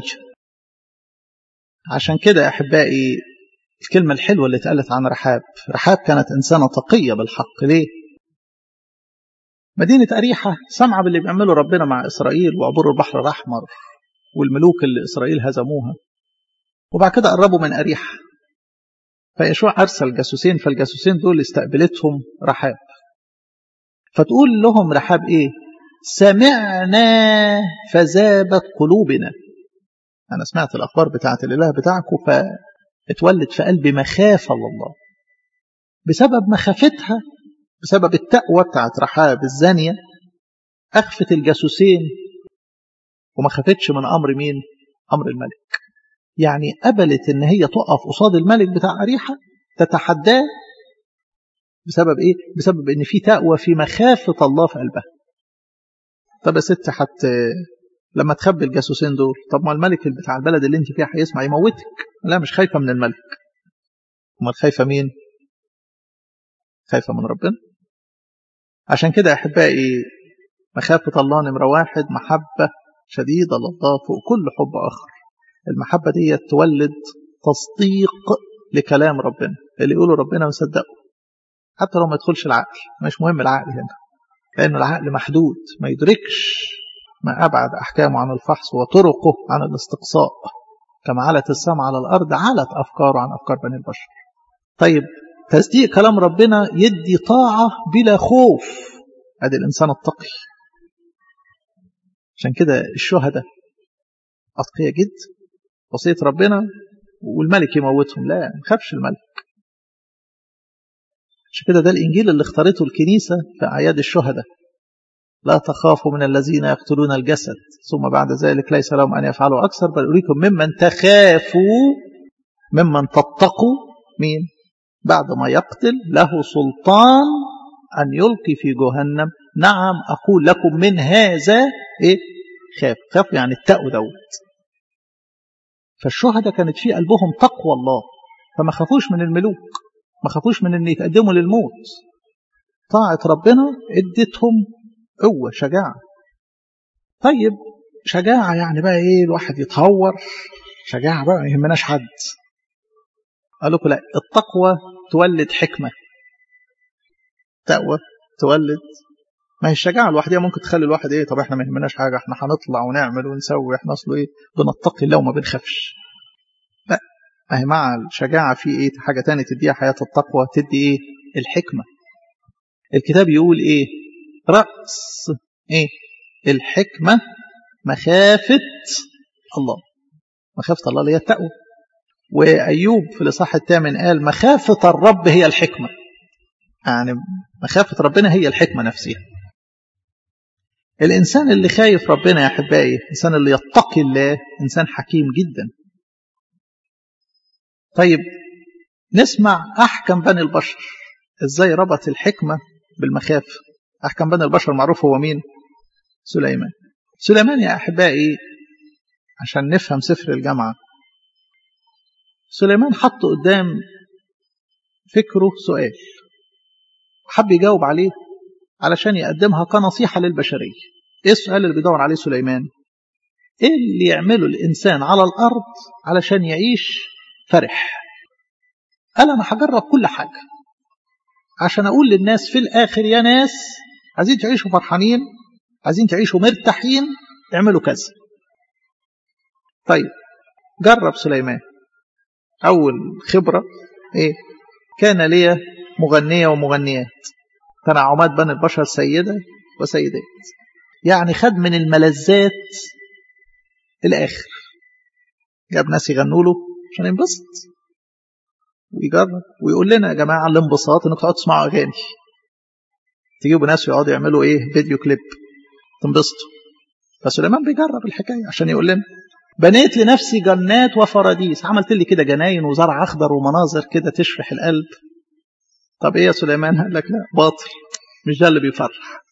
عشان كده يا احبائي الكلمة الحلوة اللي اتقالت عن رحاب رحاب كانت إنسانة تقية بالحق ليه مدينة أريحة سمعة باللي بيعمله ربنا مع إسرائيل وعبور البحر الأحمر والملوك اللي إسرائيل هزموها وبعد كده قربوا من أريحة فيشوع أرسل جاسوسين فالجاسوسين دول استقبلتهم رحاب فتقول لهم رحاب إيه سمعنا فذابت قلوبنا أنا سمعت الأخبار بتاعت الإله بتاعكم فاتولد في قلبي مخافة لله بسبب مخافتها بسبب التقوى بتاعت رحاب الزانية أخفت الجاسوسين وما خافتش من أمر مين أمر الملك يعني قبلت ان هي تقف قصاد الملك بتاع أريحة تتحداه بسبب ايه بسبب ان في تقوى في مخافة الله في قلبها طب يا ست حتى لما تخبي الجاسوسين دول طب ما الملك بتاع البلد اللي انت فيها هيسمع يموتك لا مش خايفة من الملك امال خايفة مين خايفة من ربنا عشان كده يا احبائي مخافة الله نمرة واحد محبة شديدة لله فوق كل حب آخر المحبة دي تولد تصديق لكلام ربنا اللي يقوله ربنا مصدقه حتى لو ما يدخلش العقل مش مهم العقل هنا لأن العقل محدود ما يدركش ما أبعد أحكامه عن الفحص وطرقه عن الاستقصاء كما علت السماء على الأرض علت أفكاره عن أفكار بني البشر طيب تصديق كلام ربنا يدي طاعة بلا خوف ادي الإنسان التقي عشان كده الشهداء أتقياء جدا وصية ربنا والملك يموتهم لا ما خافش الملك عشان كده ده الإنجيل اللي اختارته الكنيسة في أعياد الشهداء لا تخافوا من الذين يقتلون الجسد ثم بعد ذلك ليس لهم أن يفعلوا أكثر بل أريكم ممن تخافوا ممن تتقوا مين بعد ما يقتل له سلطان أن يلقي في جهنم نعم أقول لكم من هذا إيه خاف خاف يعني التقوى دوت فالشهداء كانت في قلبهم تقوى الله فما خافوش من الملوك ما خافوش من ان يتقدموا للموت طاعة ربنا ادتهم قوة شجاعة طيب شجاعة يعني بقى ايه الواحد يتهور شجاعة بقى ما يهمناش حد قال لكم لا التقوى تولد حكمة تقوى تولد ما هي الشجاعة لوحدها ممكن تخلي الواحد ايه طب احنا ما يهمناش حاجة احنا هنطلع ونعمل ونسوي احنا اصله ايه بنتقي الله وما بنخافش لا ما هي مع الشجاعة في ايه حاجة تانية تديها حياة التقوى تدي ايه الحكمة الكتاب يقول ايه رأس ايه الحكمة مخافة الله مخافة الله اللي هي التقوى وأيوب في الإصحاح الثامن قال مخافة الرب هي الحكمة يعني مخافة ربنا هي الحكمة نفسها الإنسان اللي خايف ربنا يا أحبائي الإنسان اللي يتقي الله إنسان حكيم جدا طيب نسمع أحكم بني البشر إزاي ربط الحكمة بالمخافة أحكم بني البشر معروف هو مين سليمان سليمان يا أحبائي عشان نفهم سفر الجامعة سليمان حط قدام فكره سؤال حب يجاوب عليه علشان يقدمها كنصيحة للبشرية ايه السؤال اللي بيدور عليه سليمان ايه اللي يعمله الانسان على الارض علشان يعيش فرح قال انا هجرب كل حاجة عشان اقول للناس في الاخر يا ناس عايزين تعيشوا فرحانين عايزين تعيشوا مرتاحين اعملوا كذا طيب جرب سليمان اول خبرة ايه كان لي مغنية ومغنيات تنعمات بني البشر سيدة وسيدات يعني خد من الملذات الآخر جاب ناس يغنوا له عشان ينبسط ويجرب ويقول لنا يا جماعة الانبساط انك تقعدوا تسمعوا أغاني تجيبوا ناس يقعدوا يعملوا ايه فيديو كليب تنبسطوا فسليمان بيجرب الحكاية عشان يقول لنا بنيت لنفسي جنات وفراديس عملت لي كده جناين وزرع أخضر ومناظر كده تشرح القلب طب ايه يا سليمان قال لك لا باطل مش ده اللي بيفرح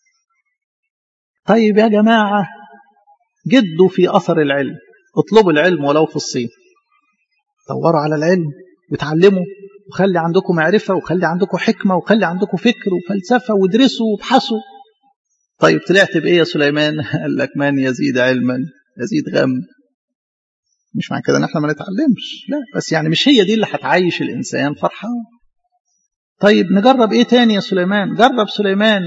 طيب يا جماعة جدوا في أثر العلم اطلبوا العلم ولو في الصين دوروا على العلم وتعلموا وخلي عندكم معرفة وخلي عندكم حكمة وخلي عندكم فكر وفلسفة وادرسوا وابحثوا طيب طلعت بإيه يا سليمان قال لك من يزيد علما يزيد غم مش معنى كده ان احنا ما نتعلمش لا بس يعني مش هي دي اللي هتعيش الانسان فرحان طيب نجرب ايه تاني يا سليمان جرب سليمان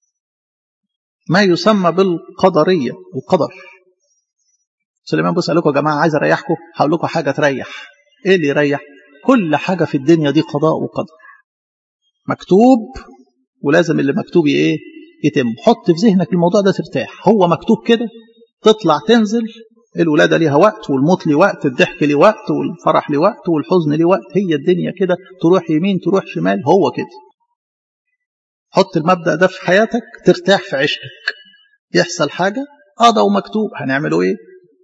ما يسمى بالقدرية القدر سليمان بص قال لكم يا جماعة عايز اريحكم هقول لكم حاجة تريح ايه اللي يريح كل حاجة في الدنيا دي قضاء وقدر مكتوب ولازم اللي مكتوب ايه يتم حط في ذهنك الموضوع ده ترتاح هو مكتوب كده تطلع تنزل الولادة ليها وقت والموت ليه وقت الضحك ليه وقت والفرح ليه وقت والحزن ليه وقت هي الدنيا كده تروح يمين تروح شمال هو كده حط المبدأ ده في حياتك ترتاح في عشقك يحصل حاجة اه ده ومكتوب هنعمله ايه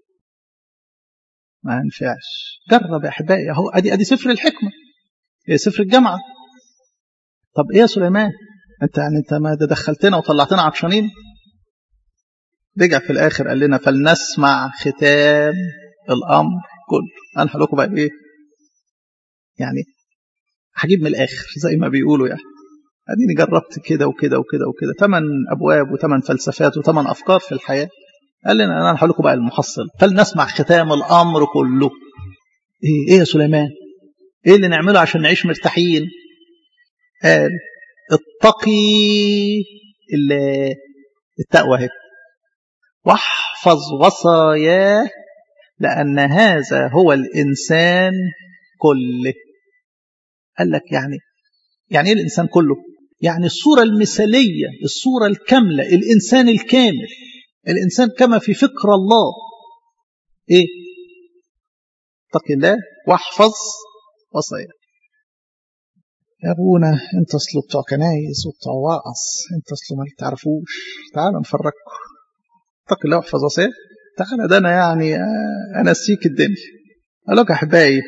ما ينفعش جرب يا احبائي اهو ادي ادي سفر الحكمه ايه سفر الجامعه طب ايه يا سليمان انت يعني انت ما دخلتنا وطلعتنا عطشانين رجع في الاخر قال لنا فلنسمع ختام الامر كله انا لكم بقى ايه يعني هجيب من الاخر زي ما بيقولوا يعني اديني جربت كده وكده وكده وكده ثمان ابواب وثمان فلسفات وثمان افكار في الحياه قال لنا انا هقول لكم بقى المحصل فلنسمع ختام الامر كله ايه ايه يا سليمان ايه اللي نعمله عشان نعيش مرتاحين قال اتقي التقوى اهي واحفظ وصاياه لان هذا هو الانسان كله قال لك يعني يعني ايه الانسان كله يعني الصوره المثاليه الصوره الكامله الانسان الكامل الإنسان كما في فكر الله إيه اتق الله واحفظ وصايا يا ابونا انت اصله بتوع كنايس وبتوع واقص انت اصله ما تعرفوش تعالوا نفرجكم اتق الله واحفظ وصايا تعالى ده انا يعني انسيك الدنيا قال لك احبائي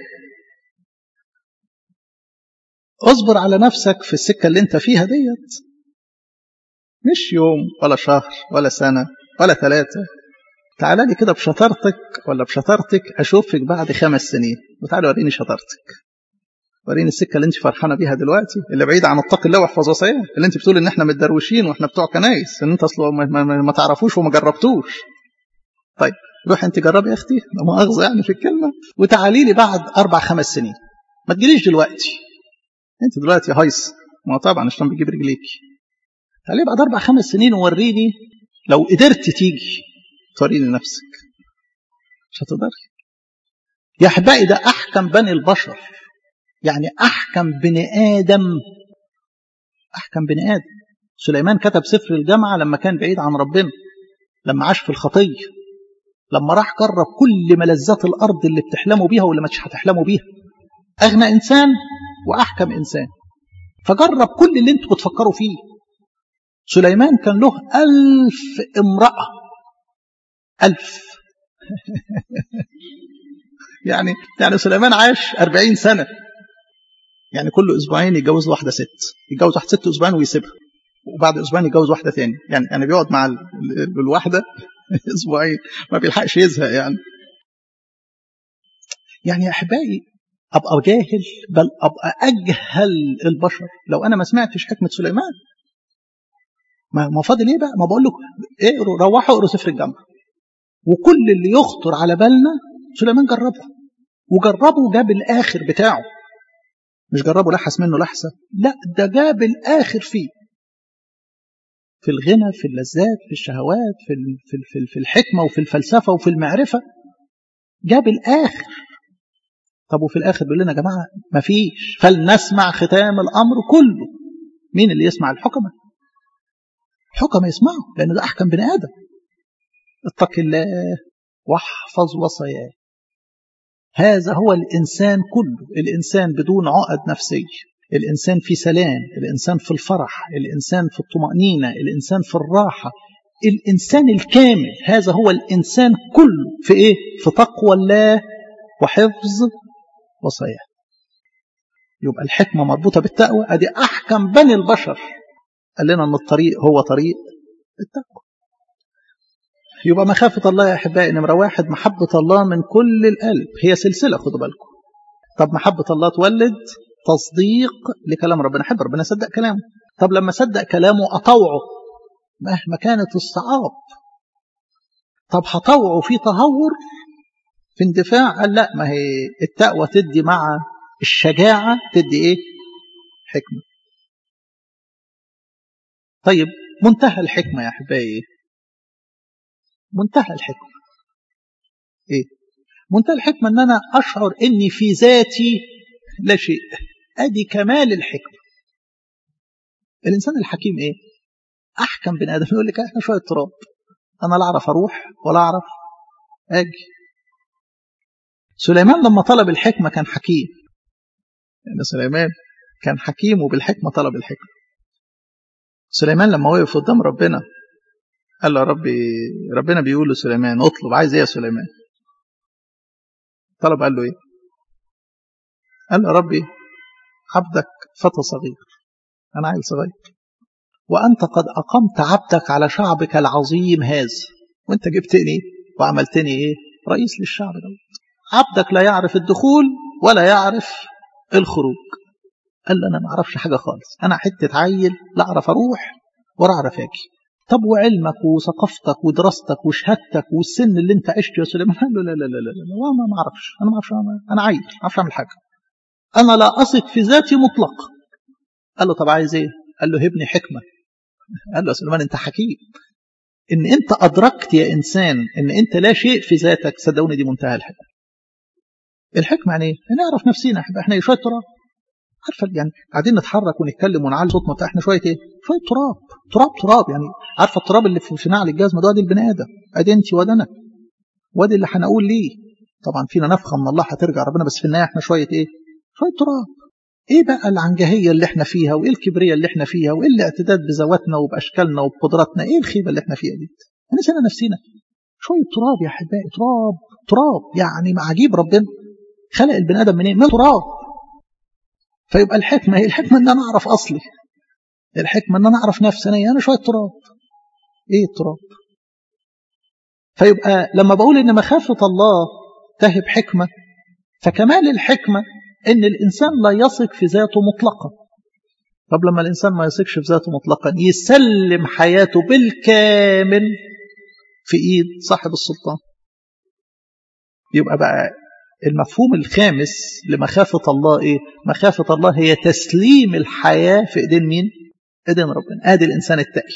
اصبر على نفسك في السكه اللي انت فيها ديت مش يوم ولا شهر ولا سنه ولا ثلاثة تعالى لي كده بشطارتك ولا بشطارتك أشوفك بعد خمس سنين وتعالى وريني شطارتك وريني السكة اللي انت فرحانة بيها دلوقتي اللي بعيدة عن اتق الله واحفظ وصاياه اللي انت بتقول ان احنا متدروشين واحنا بتوع كنايس ان انت اصلا ما, ما, ما تعرفوش وما جربتوش طيب روح انت جربي يا اختي لا مؤاخذة يعني في الكلمة وتعالي لي بعد اربع خمس سنين ما تجيليش دلوقتي انت دلوقتي هايص ما طبعا عشان بيجيب رجليكي تعالي بعد اربع خمس سنين ووريني لو قدرت تيجي توريني نفسك مش هتقدري يا احبائي ده احكم بني البشر يعني احكم بني ادم احكم بني ادم سليمان كتب سفر الجامعه لما كان بعيد عن ربنا لما عاش في الخطيه لما راح جرب كل ملذات الارض اللي بتحلموا بيها واللي مش هتحلموا بيها اغنى انسان واحكم انسان فجرب كل اللي انتوا بتفكروا فيه سليمان كان له ألف امرأة ألف يعني يعني سليمان عاش أربعين سنة يعني كل أسبوعين يتجوز واحدة ست يتجوز واحدة ست أسبوعين ويسيبها وبعد أسبوعين يتجوز واحدة تاني يعني يعني بيقعد مع الواحدة أسبوعين ما بيلحقش يزهق يعني يعني يا أحبائي أبقى جاهل بل أبقى أجهل البشر لو أنا ما سمعتش حكمة سليمان ما ما فاضل ايه بقى ما بقول لكم اقروا روحوا اقروا سفر الجامعه وكل اللي يخطر على بالنا سليمان جربه وجربه جاب الاخر بتاعه مش جربه لحس منه لحسه لا ده جاب الاخر فيه في الغنى في اللذات في الشهوات في في في, في الحكمه وفي الفلسفه وفي المعرفه جاب الاخر طب وفي الاخر بيقول لنا يا جماعه ما فيش فلنسمع ختام الامر كله مين اللي يسمع الحكمه حكم يسمعوا لأن ده أحكم بني آدم اتق الله واحفظ وصاياه هذا هو الإنسان كله الإنسان بدون عقد نفسية الإنسان في سلام الإنسان في الفرح الإنسان في الطمأنينة الإنسان في الراحة الإنسان الكامل هذا هو الإنسان كله في إيه؟ في تقوى الله وحفظ وصاياه يبقى الحكمة مربوطة بالتقوى أدي أحكم بني البشر قال لنا أن الطريق هو طريق التقوى يبقى مخافة الله يا أحبائي نمرة واحد محبة الله من كل القلب هي سلسلة خدوا بالكم طب محبة الله تولد تصديق لكلام ربنا حب ربنا صدق كلامه طب لما صدق كلامه أطوعه مهما كانت الصعاب طب هطوعه في تهور في اندفاع قال لا ما هي التقوى تدي مع الشجاعة تدي ايه حكمة طيب منتهى الحكمة يا أحبائي منتهى الحكمة إيه؟ منتهى الحكمة أن أنا أشعر أني في ذاتي لا شيء ادي كمال الحكمه الانسان الحكيم ايه احكم بني ادم يقول لك احنا شويه تراب انا لا اعرف اروح ولا اعرف اجي سليمان لما طلب الحكمه كان حكيم يعني سليمان كان حكيم وبالحكمه طلب الحكمه سليمان لما وقف قدام ربنا قال له ربي ربنا بيقول لسليمان اطلب عايز ايه يا سليمان طلب قال له ايه قال له ربي عبدك فتى صغير انا عيل صغير وانت قد اقمت عبدك على شعبك العظيم هذا وانت جبتني وعملتني ايه رئيس للشعب دوت عبدك لا يعرف الدخول ولا يعرف الخروج قال له انا ما اعرفش حاجه خالص انا حته عيل لا اعرف اروح ولا اعرف اجي طب وعلمك وثقافتك ودراستك وشهادتك والسن اللي انت عشته يا سليمان قال له لا لا لا لا لا ما ما اعرفش انا ما اعرفش انا عيل ما اعرفش اعمل حاجه انا لا اثق في ذاتي مطلقا قال له طب عايز ايه قال له هبني حكمه قال له يا سليمان انت حكيم ان انت ادركت يا انسان ان انت لا شيء في ذاتك صدقوني دي منتهى الحكمه الحكمه يعني ايه نعرف نفسنا احنا شويه تراب عارفه يعني قاعدين نتحرك ونتكلم ونعلي صوتنا بتاع احنا شويه ايه شويه تراب تراب تراب يعني عارفه التراب اللي في نعل الجزمه ده ادي البني ادم ادي انت وادي انا وادي اللي هنقول ليه طبعا فينا نفخه من الله هترجع ربنا بس في النهايه احنا شويه ايه شويه تراب ايه بقى العنجهيه اللي احنا فيها وايه الكبريه اللي احنا فيها وايه الاعتداد بذواتنا وباشكالنا وبقدراتنا ايه الخيبه اللي احنا فيها دي نسينا نفسنا شويه تراب يا احبائي تراب تراب يعني مع عجيب ربنا خلق البني ادم منين من تراب فيبقى الحكمه هي الحكمه ان انا اعرف اصلي الحكمه ان انا اعرف نفسي انا انا شويه تراب ايه التراب فيبقى لما بقول ان مخافه الله تهب حكمه فكمال الحكمه ان الانسان لا يثق في ذاته مطلقا طب لما الانسان ما يثقش في ذاته مطلقا يسلم حياته بالكامل في ايد صاحب السلطان يبقى بقى المفهوم الخامس لمخافة الله إيه؟ مخافة الله هي تسليم الحياة في إيدين مين؟ إيدين ربنا آدي الإنسان التقي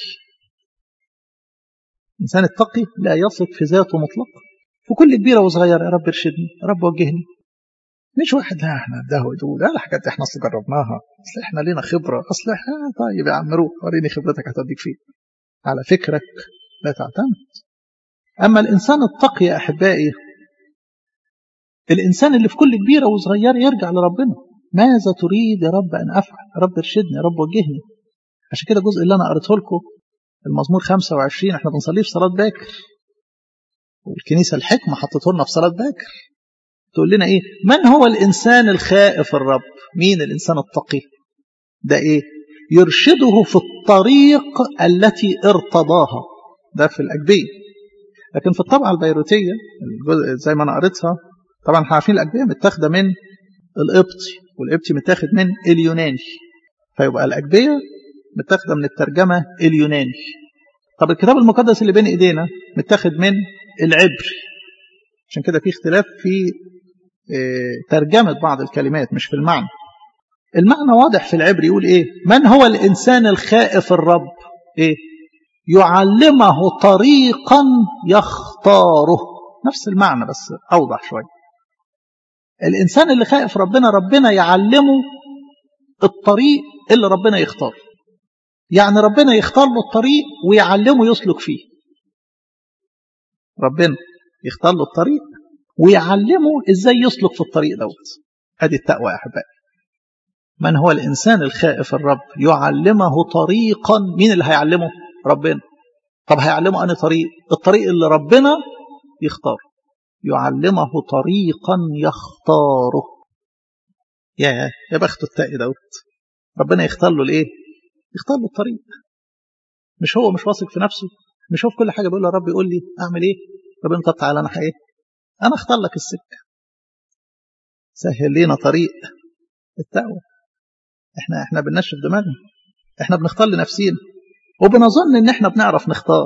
الإنسان التقي لا يثق في ذاته مطلقا في كل كبيرة وصغيرة يا رب ارشدني يا رب وجهني مش واحد لا احنا ده يقول لا الحاجات دي احنا اصل جربناها اصل احنا لينا خبره اصل احنا طيب يا عم روح وريني خبرتك هتوديك فين على فكرك لا تعتمد اما الانسان التقي يا احبائي الإنسان اللي في كل كبيرة وصغيرة يرجع لربنا ماذا تريد يا رب أن أفعل يا رب ارشدني يا رب وجهني عشان كده الجزء اللي أنا قريته لكم المزمور 25 احنا بنصليه في صلاة باكر والكنيسة الحكمة حطته لنا في صلاة باكر تقول لنا ايه من هو الإنسان الخائف الرب مين الإنسان التقي ده ايه يرشده في الطريق التي ارتضاها ده في الأجبية لكن في الطبعة البيروتية زي ما أنا قريتها طبعا احنا عارفين الأجبية متاخدة من القبطي والقبطي متاخد من اليوناني فيبقى الأجبية متاخدة من الترجمة اليوناني طب الكتاب المقدس اللي بين ايدينا متاخد من العبري عشان كده في اختلاف في ترجمة بعض الكلمات مش في المعنى المعنى واضح في العبري يقول ايه من هو الإنسان الخائف الرب ايه يعلمه طريقا يختاره نفس المعنى بس أوضح شوية الإنسان اللي خائف ربنا ربنا يعلمه الطريق اللي ربنا يختار يعني ربنا يختار له الطريق ويعلمه يسلك فيه ربنا يختار له الطريق ويعلمه ازاي يسلك في الطريق دوت ادي التقوى يا احبائي من هو الانسان الخائف الرب يعلمه طريقا مين اللي هيعلمه ربنا طب هيعلمه انهي طريق الطريق اللي ربنا يختار يعلمه طريقا يختاره يا يا بخت التقي دوت ربنا يختار له الايه يختار له الطريق مش هو مش واثق في نفسه مش هو في كل حاجه بيقول له يا رب يقول لي اعمل ايه ربنا طب تعالى انا ايه انا اختار لك السكه سهل لينا طريق التقوى احنا احنا بننشف دماغنا احنا بنختار لنفسينا وبنظن ان احنا بنعرف نختار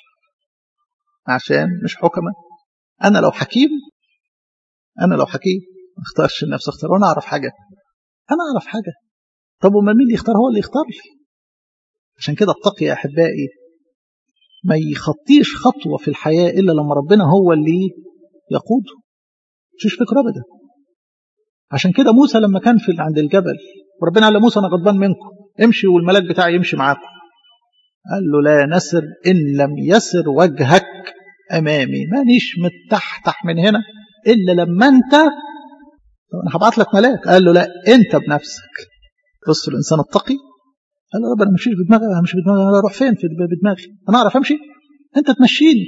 عشان مش حكمة انا لو حكيم انا لو حكيم ما اختارش لنفسي اختار وانا اعرف حاجه انا اعرف حاجه طب وما مين اللي يختار هو اللي يختار لي عشان كده التقي يا احبائي ما يخطيش خطوه في الحياه الا لما ربنا هو اللي يقوده مش فكره ابدا عشان كده موسى لما كان في عند الجبل وربنا قال لموسى انا غضبان منكم امشي والملاك بتاعي يمشي معاكم قال له لا نسر ان لم يسر وجهك امامي مانيش متحتح من هنا الا لما انت طب انا هبعت لك ملاك قال له لا انت بنفسك بص الانسان التقي قال له رب انا مشيش بدماغي انا مش بدماغي انا اروح فين في بدماغي انا اعرف امشي انت تمشيني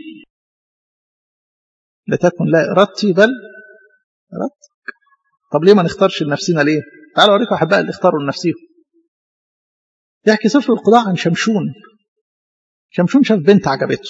لتكن لا ارادتي بل ارادتك طب ليه ما نختارش لنفسنا ليه تعالوا اوريكم احباء اللي اختاروا لنفسهم يحكي سفر القضاء عن شمشون شمشون شاف بنت عجبته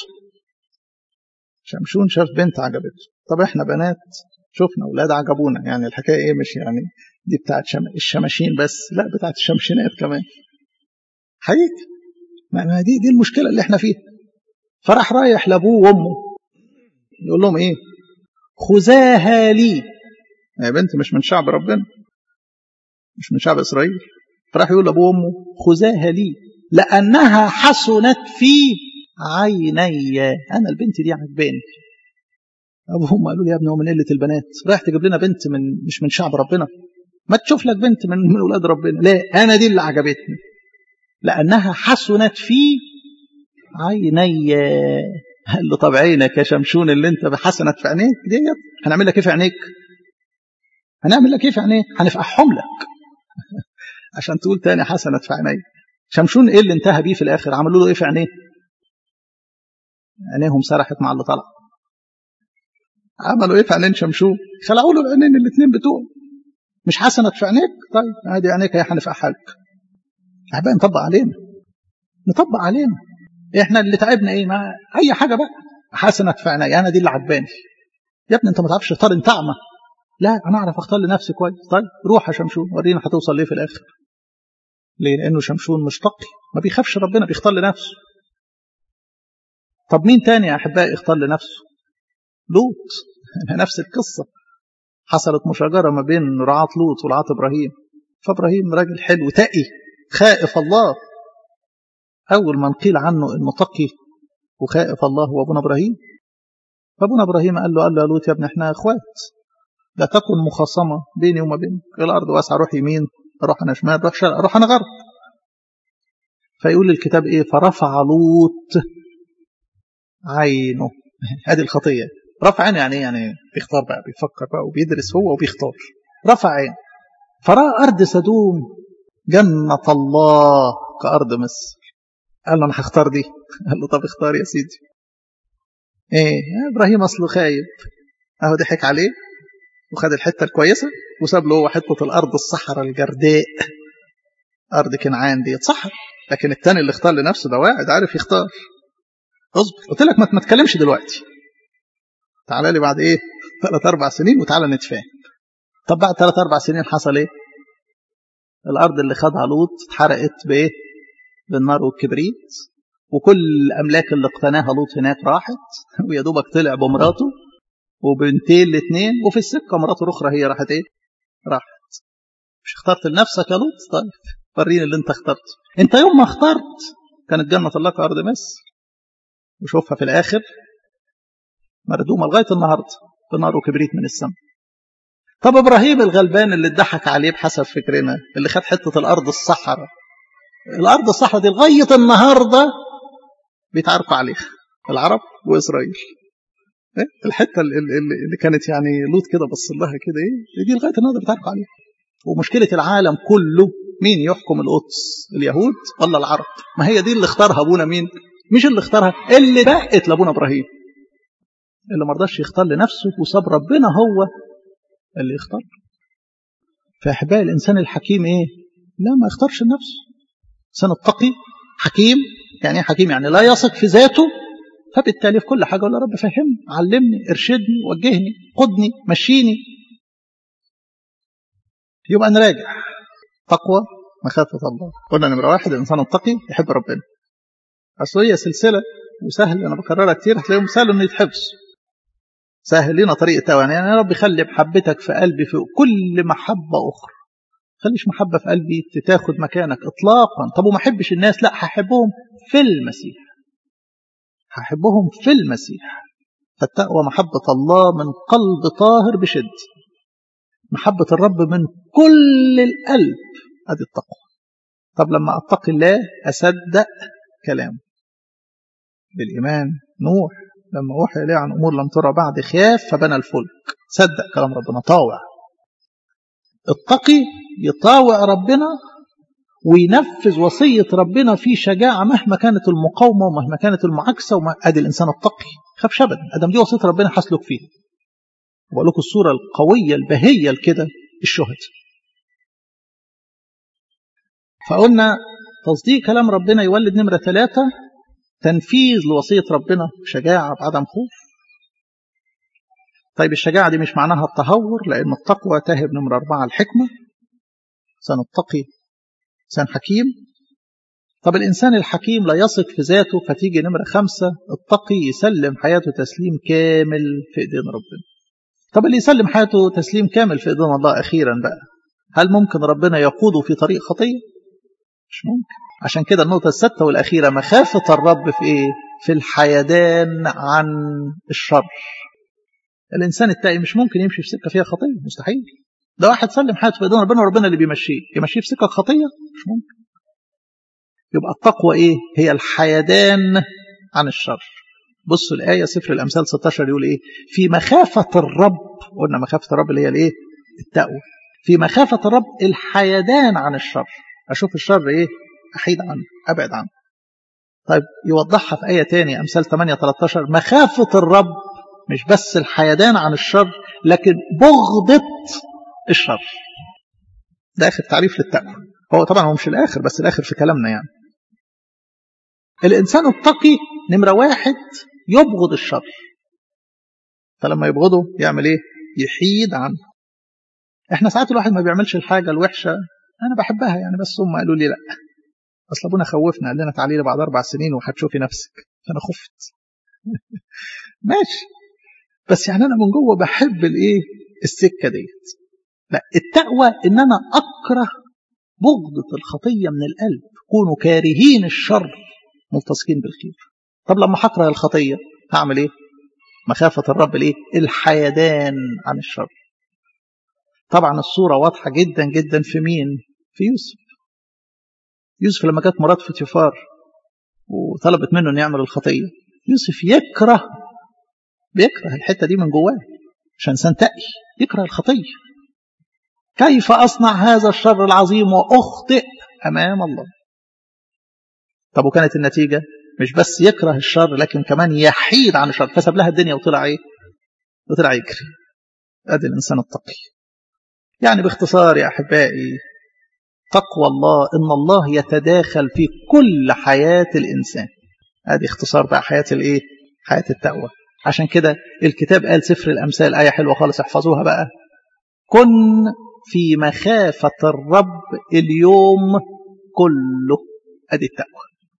شمشون شاف بنت عجبته طب احنا بنات شفنا اولاد عجبونا يعني الحكايه ايه مش يعني دي بتاعت شم... الشماشين بس لا بتاعت الشمشينات كمان حقيقي ما دي دي المشكله اللي احنا فيها فراح رايح لابوه وامه يقول لهم ايه خذاها لي يا بنت مش من شعب ربنا مش من شعب اسرائيل فراح يقول لابوه وامه خذاها لي لانها حسنت في عيني انا البنت دي عجباني ابوهم قالوا لي يا ابني هو من قله البنات رايح تجيب لنا بنت من مش من شعب ربنا ما تشوف لك بنت من من اولاد ربنا لا انا دي اللي عجبتني لانها حسنت في عيني قال له طب عينك يا شمشون اللي انت حسنت في عينيك ديت هنعمل لك ايه في عينيك هنعمل لك ايه في عينيك هنفقعهم لك عشان تقول تاني حسنت في عيني شمشون ايه اللي انتهى بيه في الاخر عملوا له ايه في عينيه عينيهم سرحت مع اللي طلع عملوا ايه في عينين شمشون خلعوا له العينين الاثنين بتوعه مش حسنت في عينيك طيب ادي عينيك اهي هنفقعها لك احبائي نطبق علينا نطبق علينا احنا اللي تعبنا ايه ما اي حاجه بقى حسنت في عيني انا دي اللي عجباني يا ابني انت ما تعرفش تختار انت اعمى لا انا اعرف اختار لنفسي كويس طيب روح يا شمشون ورينا هتوصل ليه في الاخر ليه لانه شمشون مش تقي ما بيخافش ربنا بيختار لنفسه طب مين تاني يا احبائي اختار لنفسه لوط نفس القصه حصلت مشاجره ما بين رعاة لوط ورعاة ابراهيم فابراهيم راجل حلو تقي خائف الله اول من قيل عنه انه تقي وخائف الله هو ابونا ابراهيم فابونا ابراهيم قال له قال له يا لوط يا ابني احنا اخوات لا تكن مخاصمه بيني وما بينك الارض واسعه روح يمين روح انا شمال روح شرق روح انا غرب فيقول الكتاب ايه فرفع لوط عينه هذه الخطيه رفع عينه يعني يعني بيختار بقى بيفكر بقى وبيدرس هو وبيختار رفع عينه فراى ارض سدوم جنة الله كأرض مصر قال له انا هختار دي قال له طب اختار يا سيدي ايه ابراهيم اصله خايب اهو ضحك عليه وخد الحته الكويسه وساب له هو حته الارض الصحراء الجرداء ارض كنعان دي صحراء لكن التاني اللي اختار لنفسه ده واعد عارف يختار اصبر قلت لك ما تتكلمش دلوقتي تعالى لي بعد ايه ثلاث اربع سنين وتعالى نتفاهم طب بعد ثلاث اربع سنين حصل ايه الارض اللي خدها لوط اتحرقت بايه بالنار والكبريت وكل الاملاك اللي اقتناها لوط هناك راحت ويا دوبك طلع بمراته وبنتين الاثنين وفي السكه مراته الاخرى هي راحت ايه راحت مش اخترت لنفسك يا لوط طيب وريني اللي انت اخترته انت يوم ما اخترت كانت جنه الله كارض مصر وشوفها في الاخر مردومه لغايه النهارده بنار وكبريت من السماء طب ابراهيم الغلبان اللي اتضحك عليه بحسب فكرنا اللي خد حته الارض الصحراء الارض الصحراء دي لغايه النهارده بيتعاركوا عليها العرب واسرائيل الحته اللي, اللي كانت يعني لوط كده بص لها كده ايه دي لغايه النهارده بيتعاركوا عليها ومشكله العالم كله مين يحكم القدس اليهود ولا العرب ما هي دي اللي اختارها ابونا مين مش اللي اختارها اللي بقت لابونا ابراهيم اللي ما رضاش يختار لنفسه وساب ربنا هو اللي يختار فاحبائي الانسان الحكيم ايه لا ما يختارش لنفسه الانسان التقي حكيم يعني ايه حكيم يعني لا يثق في ذاته فبالتالي في كل حاجه يقول يا رب فهمني علمني ارشدني وجهني قدني مشيني يبقى نراجع تقوى مخافة الله قلنا نمرة واحد الإنسان التقي يحب ربنا أصل هي سلسلة وسهل أنا بكررها كتير هتلاقيهم سهل إنه يتحفظ سهل لنا طريق تواني يعني يا رب خلي محبتك في قلبي في كل محبة أخرى خليش محبة في قلبي تاخد مكانك إطلاقا طب وما أحبش الناس لا هحبهم في المسيح هحبهم في المسيح فالتقوى محبة الله من قلب طاهر بشد محبة الرب من كل القلب ادي التقوى طب لما اتقي الله اصدق كلامه بالايمان نوح لما اوحي اليه عن امور لم ترى بعد خاف فبنى الفلك صدق كلام ربنا طاوع التقي يطاوع ربنا وينفذ وصية ربنا في شجاعة مهما كانت المقاومة ومهما كانت المعاكسة وما ادي الانسان التقي خافش ابدا ادم دي وصية ربنا هسلك فيها بقول لكم الصورة القوية البهية لكده الشهد فقلنا تصديق كلام ربنا يولد نمرة ثلاثة تنفيذ لوصية ربنا بشجاعة بعدم خوف طيب الشجاعة دي مش معناها التهور لأن التقوى تهب نمرة أربعة الحكمة إنسان التقي إنسان حكيم طب الإنسان الحكيم لا يثق في ذاته فتيجي نمرة خمسة التقي يسلم حياته تسليم كامل في إيدين ربنا طب اللي يسلم حياته تسليم كامل في إيدين الله أخيرا بقى هل ممكن ربنا يقوده في طريق خطية؟ مش ممكن عشان كده النقطة السادسة والأخيرة مخافة الرب في إيه؟ في الحيدان عن الشر الإنسان التائب مش ممكن يمشي في سكة فيها خطية مستحيل ده واحد سلم حياته في إيدين ربنا وربنا اللي بيمشيه يمشيه في سكة خطية مش ممكن يبقى التقوى إيه؟ هي الحيدان عن الشر بصوا الآية سفر الأمثال 16 يقول إيه؟ في مخافة الرب قلنا مخافة الرب اللي هي الإيه؟ التقوى في مخافة الرب الحيدان عن الشر أشوف الشر إيه؟ أحيد عنه أبعد عنه طيب يوضحها في آية تانية أمثال 8 13 مخافة الرب مش بس الحيدان عن الشر لكن بغضة الشر ده آخر تعريف للتقوى هو طبعا هو مش الآخر بس الآخر في كلامنا يعني الإنسان التقي نمرة واحد يبغض الشر فلما يبغضه يعمل إيه؟ يحيد عنه احنا ساعات الواحد ما بيعملش الحاجة الوحشة أنا بحبها يعني بس هم قالوا لي لأ أصل أبونا خوفنا قال لنا تعالي لي بعد أربع سنين وهتشوفي نفسك فأنا خفت ماشي بس يعني أنا من جوه بحب الإيه السكة ديت لا التقوى إن أنا أكره بغضة الخطية من القلب كونوا كارهين الشر ملتصقين بالخير طب لما هكره الخطية هعمل إيه مخافة الرب الإيه الحيدان عن الشر طبعا الصورة واضحة جدا جدا في مين في يوسف يوسف لما جت مرات فوتيفار وطلبت منه انه يعمل الخطية يوسف يكره بيكره الحتة دي من جواه عشان انسان تقي يكره الخطية كيف أصنع هذا الشر العظيم وأخطئ أمام الله طب وكانت النتيجة مش بس يكره الشر لكن كمان يحيد عن الشر فساب لها الدنيا وطلع ايه وطلع يجري ادي الانسان التقي يعني باختصار يا احبائي تقوى الله ان الله يتداخل في كل حياه الانسان ادي اختصار بقى حياه الايه حياه التقوى عشان كده الكتاب قال سفر الامثال ايه حلوه خالص احفظوها بقى كن في مخافه الرب اليوم كله ادي التقوى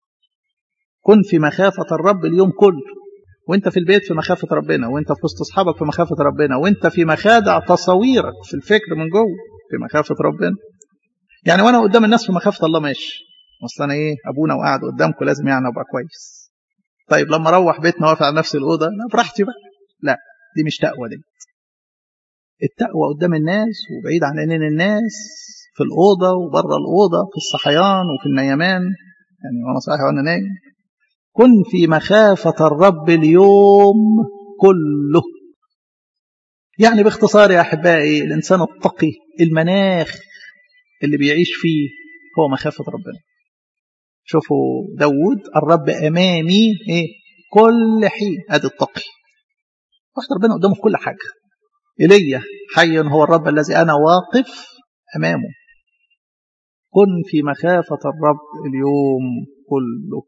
كن في مخافه الرب اليوم كله وانت في البيت في مخافة ربنا وانت في وسط اصحابك في مخافة ربنا وانت في مخادع تصاويرك في الفكر من جوه في مخافة ربنا يعني وانا قدام الناس في مخافة الله ماشي اصل انا ايه ابونا وقاعد قدامكم لازم يعني ابقى كويس طيب لما اروح بيتنا واقف على نفس الاوضه لا براحتي بقى لا دي مش تقوى دي التقوى قدام الناس وبعيد عن عينين الناس في الاوضه وبره الاوضه في الصحيان وفي النيمان يعني وانا صاحي وانا نايم كن في مخافة الرب اليوم كله يعني باختصار يا أحبائي الإنسان التقي المناخ اللي بيعيش فيه هو مخافة ربنا شوفوا داود الرب أمامي إيه كل حين أدي التقي واحد ربنا قدامه في كل حاجة إلي حي هو الرب الذي أنا واقف أمامه كن في مخافة الرب اليوم كله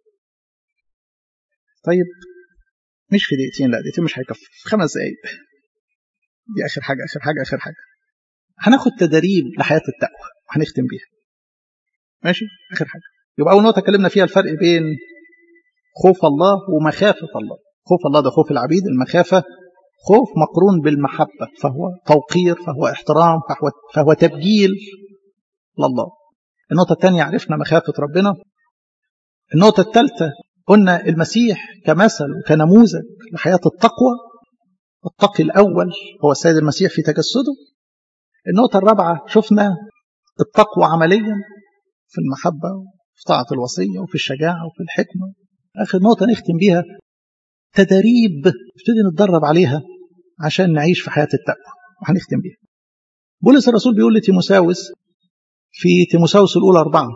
طيب مش في دقيقتين لا دقيقتين مش هيكفي في خمس دقايق دي اخر حاجه اخر حاجه اخر حاجه هناخد تدريب لحياه التقوى وهنختم بيها ماشي اخر حاجه يبقى اول نقطه اتكلمنا فيها الفرق بين خوف الله ومخافه الله خوف الله ده خوف العبيد المخافه خوف مقرون بالمحبه فهو توقير فهو احترام فهو فهو تبجيل لله النقطه الثانيه عرفنا مخافه ربنا النقطه الثالثه قلنا المسيح كمثل وكنموذج لحياة التقوى التقي الأول هو السيد المسيح في تجسده النقطة الرابعة شفنا التقوى عمليا في المحبة وفي طاعة الوصية وفي الشجاعة وفي الحكمة آخر نقطة نختم بيها تدريب نبتدي نتدرب عليها عشان نعيش في حياة التقوى وهنختم بيها بولس الرسول بيقول لتيموساوس في تيموساوس الأولى أربعة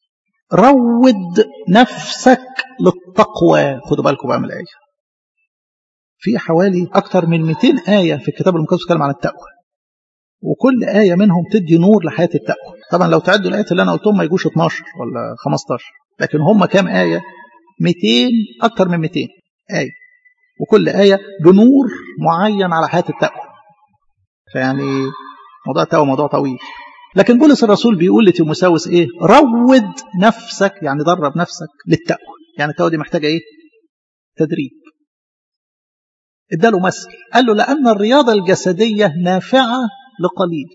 روض نفسك للتقوى خدوا بالكم بقى من الآية في حوالي أكثر من 200 آية في الكتاب المقدس بتتكلم عن التقوى وكل آية منهم تدي نور لحياة التقوى طبعا لو تعدوا الآيات اللي أنا قلتهم ما يجوش 12 ولا 15 لكن هم كام آية 200 أكثر من 200 آية وكل آية بنور معين على حياة التقوى فيعني موضوع التقوى موضوع طويل لكن بولس الرسول بيقول لتيموساوس ايه روض نفسك يعني درب نفسك للتقوى يعني التقوى دي محتاجه ايه تدريب اداله مثل قال له لان الرياضه الجسديه نافعه لقليل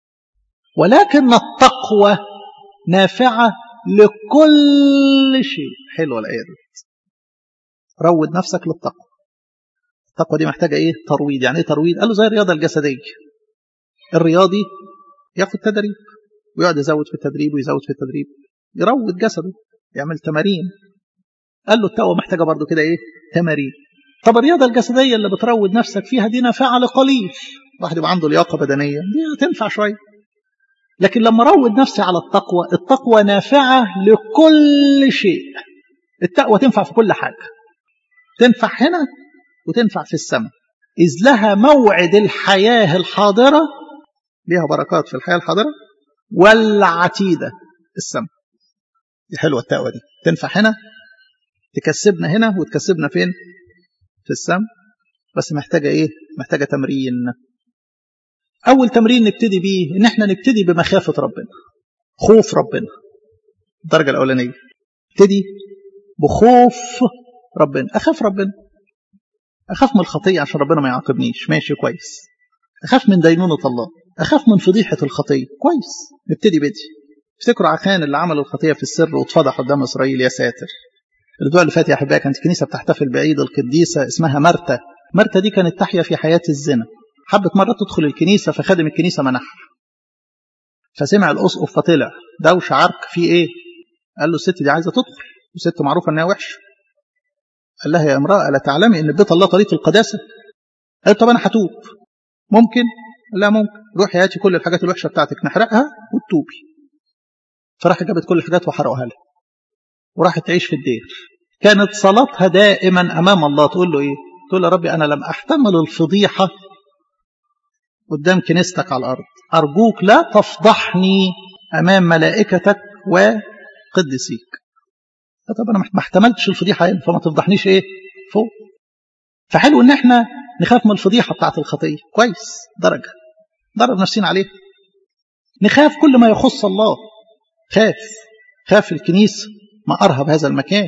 ولكن التقوى نافعه لكل شيء حلوه الايه دي روض نفسك للتقوى التقوى دي محتاجه ايه ترويض يعني ايه ترويض قال له زي الرياضه الجسديه الرياضي ياخد تدريب ويقعد يزود في التدريب ويزود في التدريب يروض جسده يعمل تمارين قال له التقوى محتاجه برضه كده ايه تمارين طب الرياضه الجسديه اللي بتروض نفسك فيها دي نافعه لقليل واحد يبقى عنده لياقه بدنيه دي هتنفع شويه لكن لما روض نفسي على التقوى التقوى نافعه لكل شيء التقوى تنفع في كل حاجه تنفع هنا وتنفع في السماء إذ لها موعد الحياة الحاضرة ليها بركات في الحياة الحاضرة والعتيدة السماء دي حلوة التقوى دي تنفع هنا تكسبنا هنا وتكسبنا فين في السماء بس محتاجة ايه محتاجة تمرين أول تمرين نبتدي بيه إن احنا نبتدي بمخافة ربنا خوف ربنا الدرجة الأولانية نبتدي بخوف ربنا أخاف ربنا أخاف من الخطية عشان ربنا ما يعاقبنيش ماشي كويس أخاف من دينونة الله أخاف من فضيحة الخطية كويس نبتدي بدي افتكروا عخان اللي عمل الخطية في السر واتفضح قدام إسرائيل يا ساتر الأسبوع اللي فات يا أحبائي كانت الكنيسة بتحتفل بعيد القديسة اسمها مرتا مرتا دي كانت تحيا في حياة الزنا حبت مرة تدخل الكنيسة فخادم الكنيسة منحها فسمع الأسقف فطلع دوش عرك في إيه قال له الست دي عايزة تدخل وست معروفة إنها وحشة قال لها يا امرأة ألا تعلمي إن بيت الله طريق القداسة قالت طب أنا هتوب ممكن لا ممكن روحي هاتي كل الحاجات الوحشة بتاعتك نحرقها وتتوبي فراح جابت كل الحاجات وحرقوها لها وراحت تعيش في الدير كانت صلاتها دائما أمام الله تقول له إيه تقول له ربي أنا لم أحتمل الفضيحة قدام كنيستك على الأرض أرجوك لا تفضحني أمام ملائكتك وقدسيك طب انا ما احتملتش الفضيحه هنا فما تفضحنيش ايه فوق فحلو ان احنا نخاف من الفضيحه بتاعت الخطيه كويس درجه درب نفسنا عليها نخاف كل ما يخص الله خاف خاف الكنيسه ما ارهب هذا المكان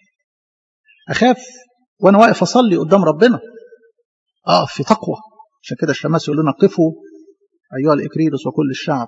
اخاف وانا واقف اصلي قدام ربنا اه في تقوى عشان كده الشماس يقول لنا قفوا ايها الاكريروس وكل الشعب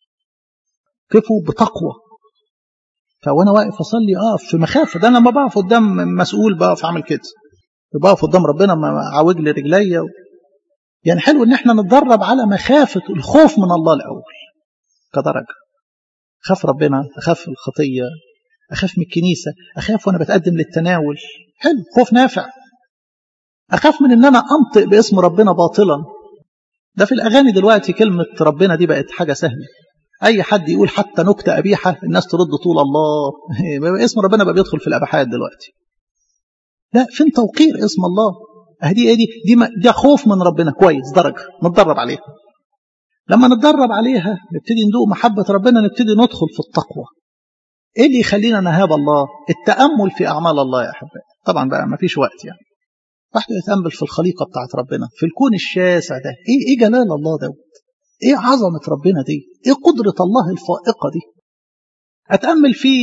قفوا بتقوى فوانا واقف اصلي اقف في مخافه ده انا لما بقف قدام مسؤول بقف اعمل كده بقف قدام ربنا ما اعوج لي رجليا و... يعني حلو ان احنا نتدرب على مخافه الخوف من الله الاول كدرجه اخاف ربنا اخاف الخطيه اخاف من الكنيسه اخاف وانا بتقدم للتناول حلو خوف نافع اخاف من ان انا انطق باسم ربنا باطلا ده في الاغاني دلوقتي كلمه ربنا دي بقت حاجه سهله اي حد يقول حتى نكته قبيحه الناس ترد طول الله اسم ربنا بقى بيدخل في الاباحات دلوقتي لا فين توقير اسم الله اهدي ايه دي دي, دي خوف من ربنا كويس درجه نتدرب عليها لما نتدرب عليها نبتدي ندوق محبه ربنا نبتدي ندخل في التقوى ايه اللي يخلينا نهاب الله التامل في اعمال الله يا احبائي طبعا بقى ما فيش وقت يعني واحد يتامل في الخليقه بتاعت ربنا في الكون الشاسع ده ايه ايه جلال الله دوت ايه عظمة ربنا دي ايه قدرة الله الفائقة دي اتأمل في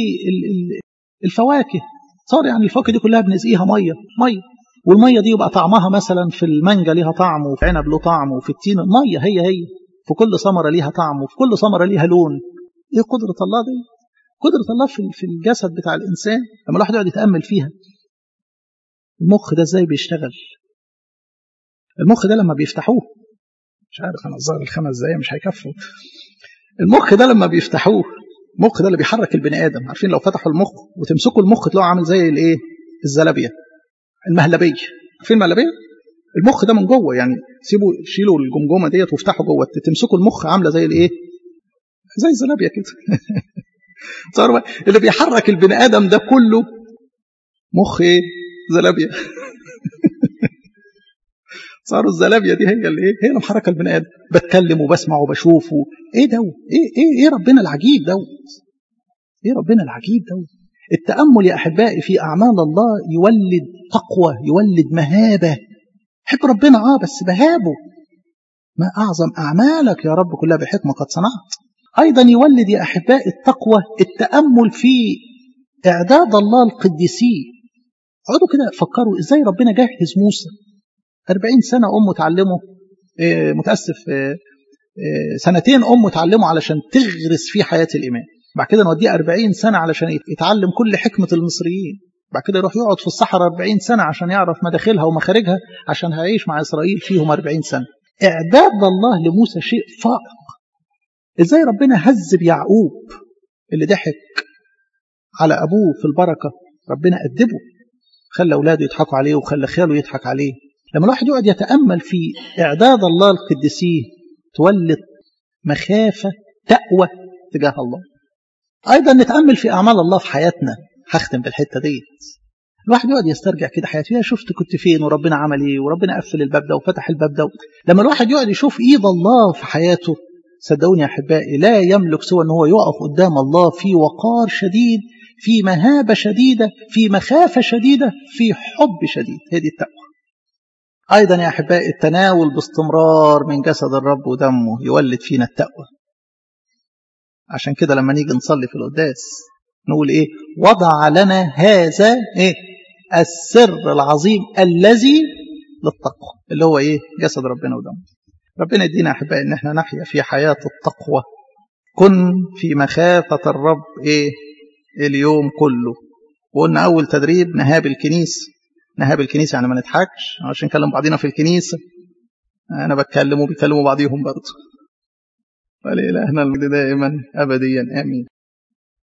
الفواكه صار يعني الفواكه دي كلها بنسقيها مية مية والمية دي يبقى طعمها مثلا في المانجا ليها طعم وفي عنب له طعم وفي التين مية هي هي في كل ثمرة ليها طعم وفي كل ثمرة ليها لون ايه قدرة الله دي قدرة الله في في الجسد بتاع الإنسان لما الواحد يقعد يتأمل فيها المخ ده ازاي بيشتغل المخ ده لما بيفتحوه مش عارف انا الظاهر الخمس دقايق مش هيكفوا المخ ده لما بيفتحوه المخ ده اللي بيحرك البني ادم عارفين لو فتحوا المخ وتمسكوا المخ تلاقوا عامل زي الايه الزلابيه المهلبيه عارفين المهلبيه المخ ده من جوه يعني سيبوا شيلوا الجمجمه ديت وافتحوا جوه تمسكوا المخ عامله زي الايه زي الزلابيه كده صار اللي بيحرك البني ادم ده كله مخ ايه زلابيه صاروا الزلابيه دي هي اللي ايه هي اللي محركه البني ادم بتكلم وبسمع وبشوف و... ايه دو ايه ايه ايه ربنا العجيب دوت ايه ربنا العجيب دوت التامل يا احبائي في اعمال الله يولد تقوى يولد مهابه حب ربنا اه بس بهابه ما اعظم اعمالك يا رب كلها بحكمه قد صنعت ايضا يولد يا احبائي التقوى التامل في اعداد الله القديسين اقعدوا كده فكروا ازاي ربنا جهز موسى 40 سنة أمه تعلمه إيه متأسف إيه إيه سنتين أمه تعلمه علشان تغرس فيه حياة الإيمان بعد كده نوديه 40 سنة علشان يتعلم كل حكمة المصريين بعد كده يروح يقعد في الصحراء 40 سنة عشان يعرف مداخلها ومخارجها عشان هيعيش مع إسرائيل فيهم 40 سنة إعداد الله لموسى شيء فائق إزاي ربنا هذب يعقوب اللي ضحك على أبوه في البركة ربنا أدبه خلى أولاده يضحكوا عليه وخلى خاله يضحك عليه لما الواحد يقعد يتأمل في إعداد الله القديسين تولد مخافة تقوى تجاه الله أيضا نتأمل في أعمال الله في حياتنا هختم بالحتة ديت الواحد يقعد يسترجع كده حياته يا شفت كنت فين وربنا عمل ايه وربنا قفل الباب ده وفتح الباب ده لما الواحد يقعد يشوف ايد الله في حياته صدقوني يا احبائي لا يملك سوى ان هو يقف قدام الله في وقار شديد في مهابه شديده في مخافه شديده في حب شديد هذه التقوى أيضا يا أحبائي التناول باستمرار من جسد الرب ودمه يولد فينا التقوى عشان كده لما نيجي نصلي في القداس نقول إيه وضع لنا هذا إيه السر العظيم الذي للتقوى اللي هو إيه جسد ربنا ودمه ربنا يدينا أحبائي إن احنا نحيا في حياة التقوى كن في مخافة الرب إيه اليوم كله وقلنا أول تدريب نهاب الكنيسة نهاب الكنيسة يعني ما نضحكش عشان نكلم بعضينا في الكنيسة أنا بتكلم وبيكلموا بعضيهم برضه ولإلهنا المجد دائما أبديا آمين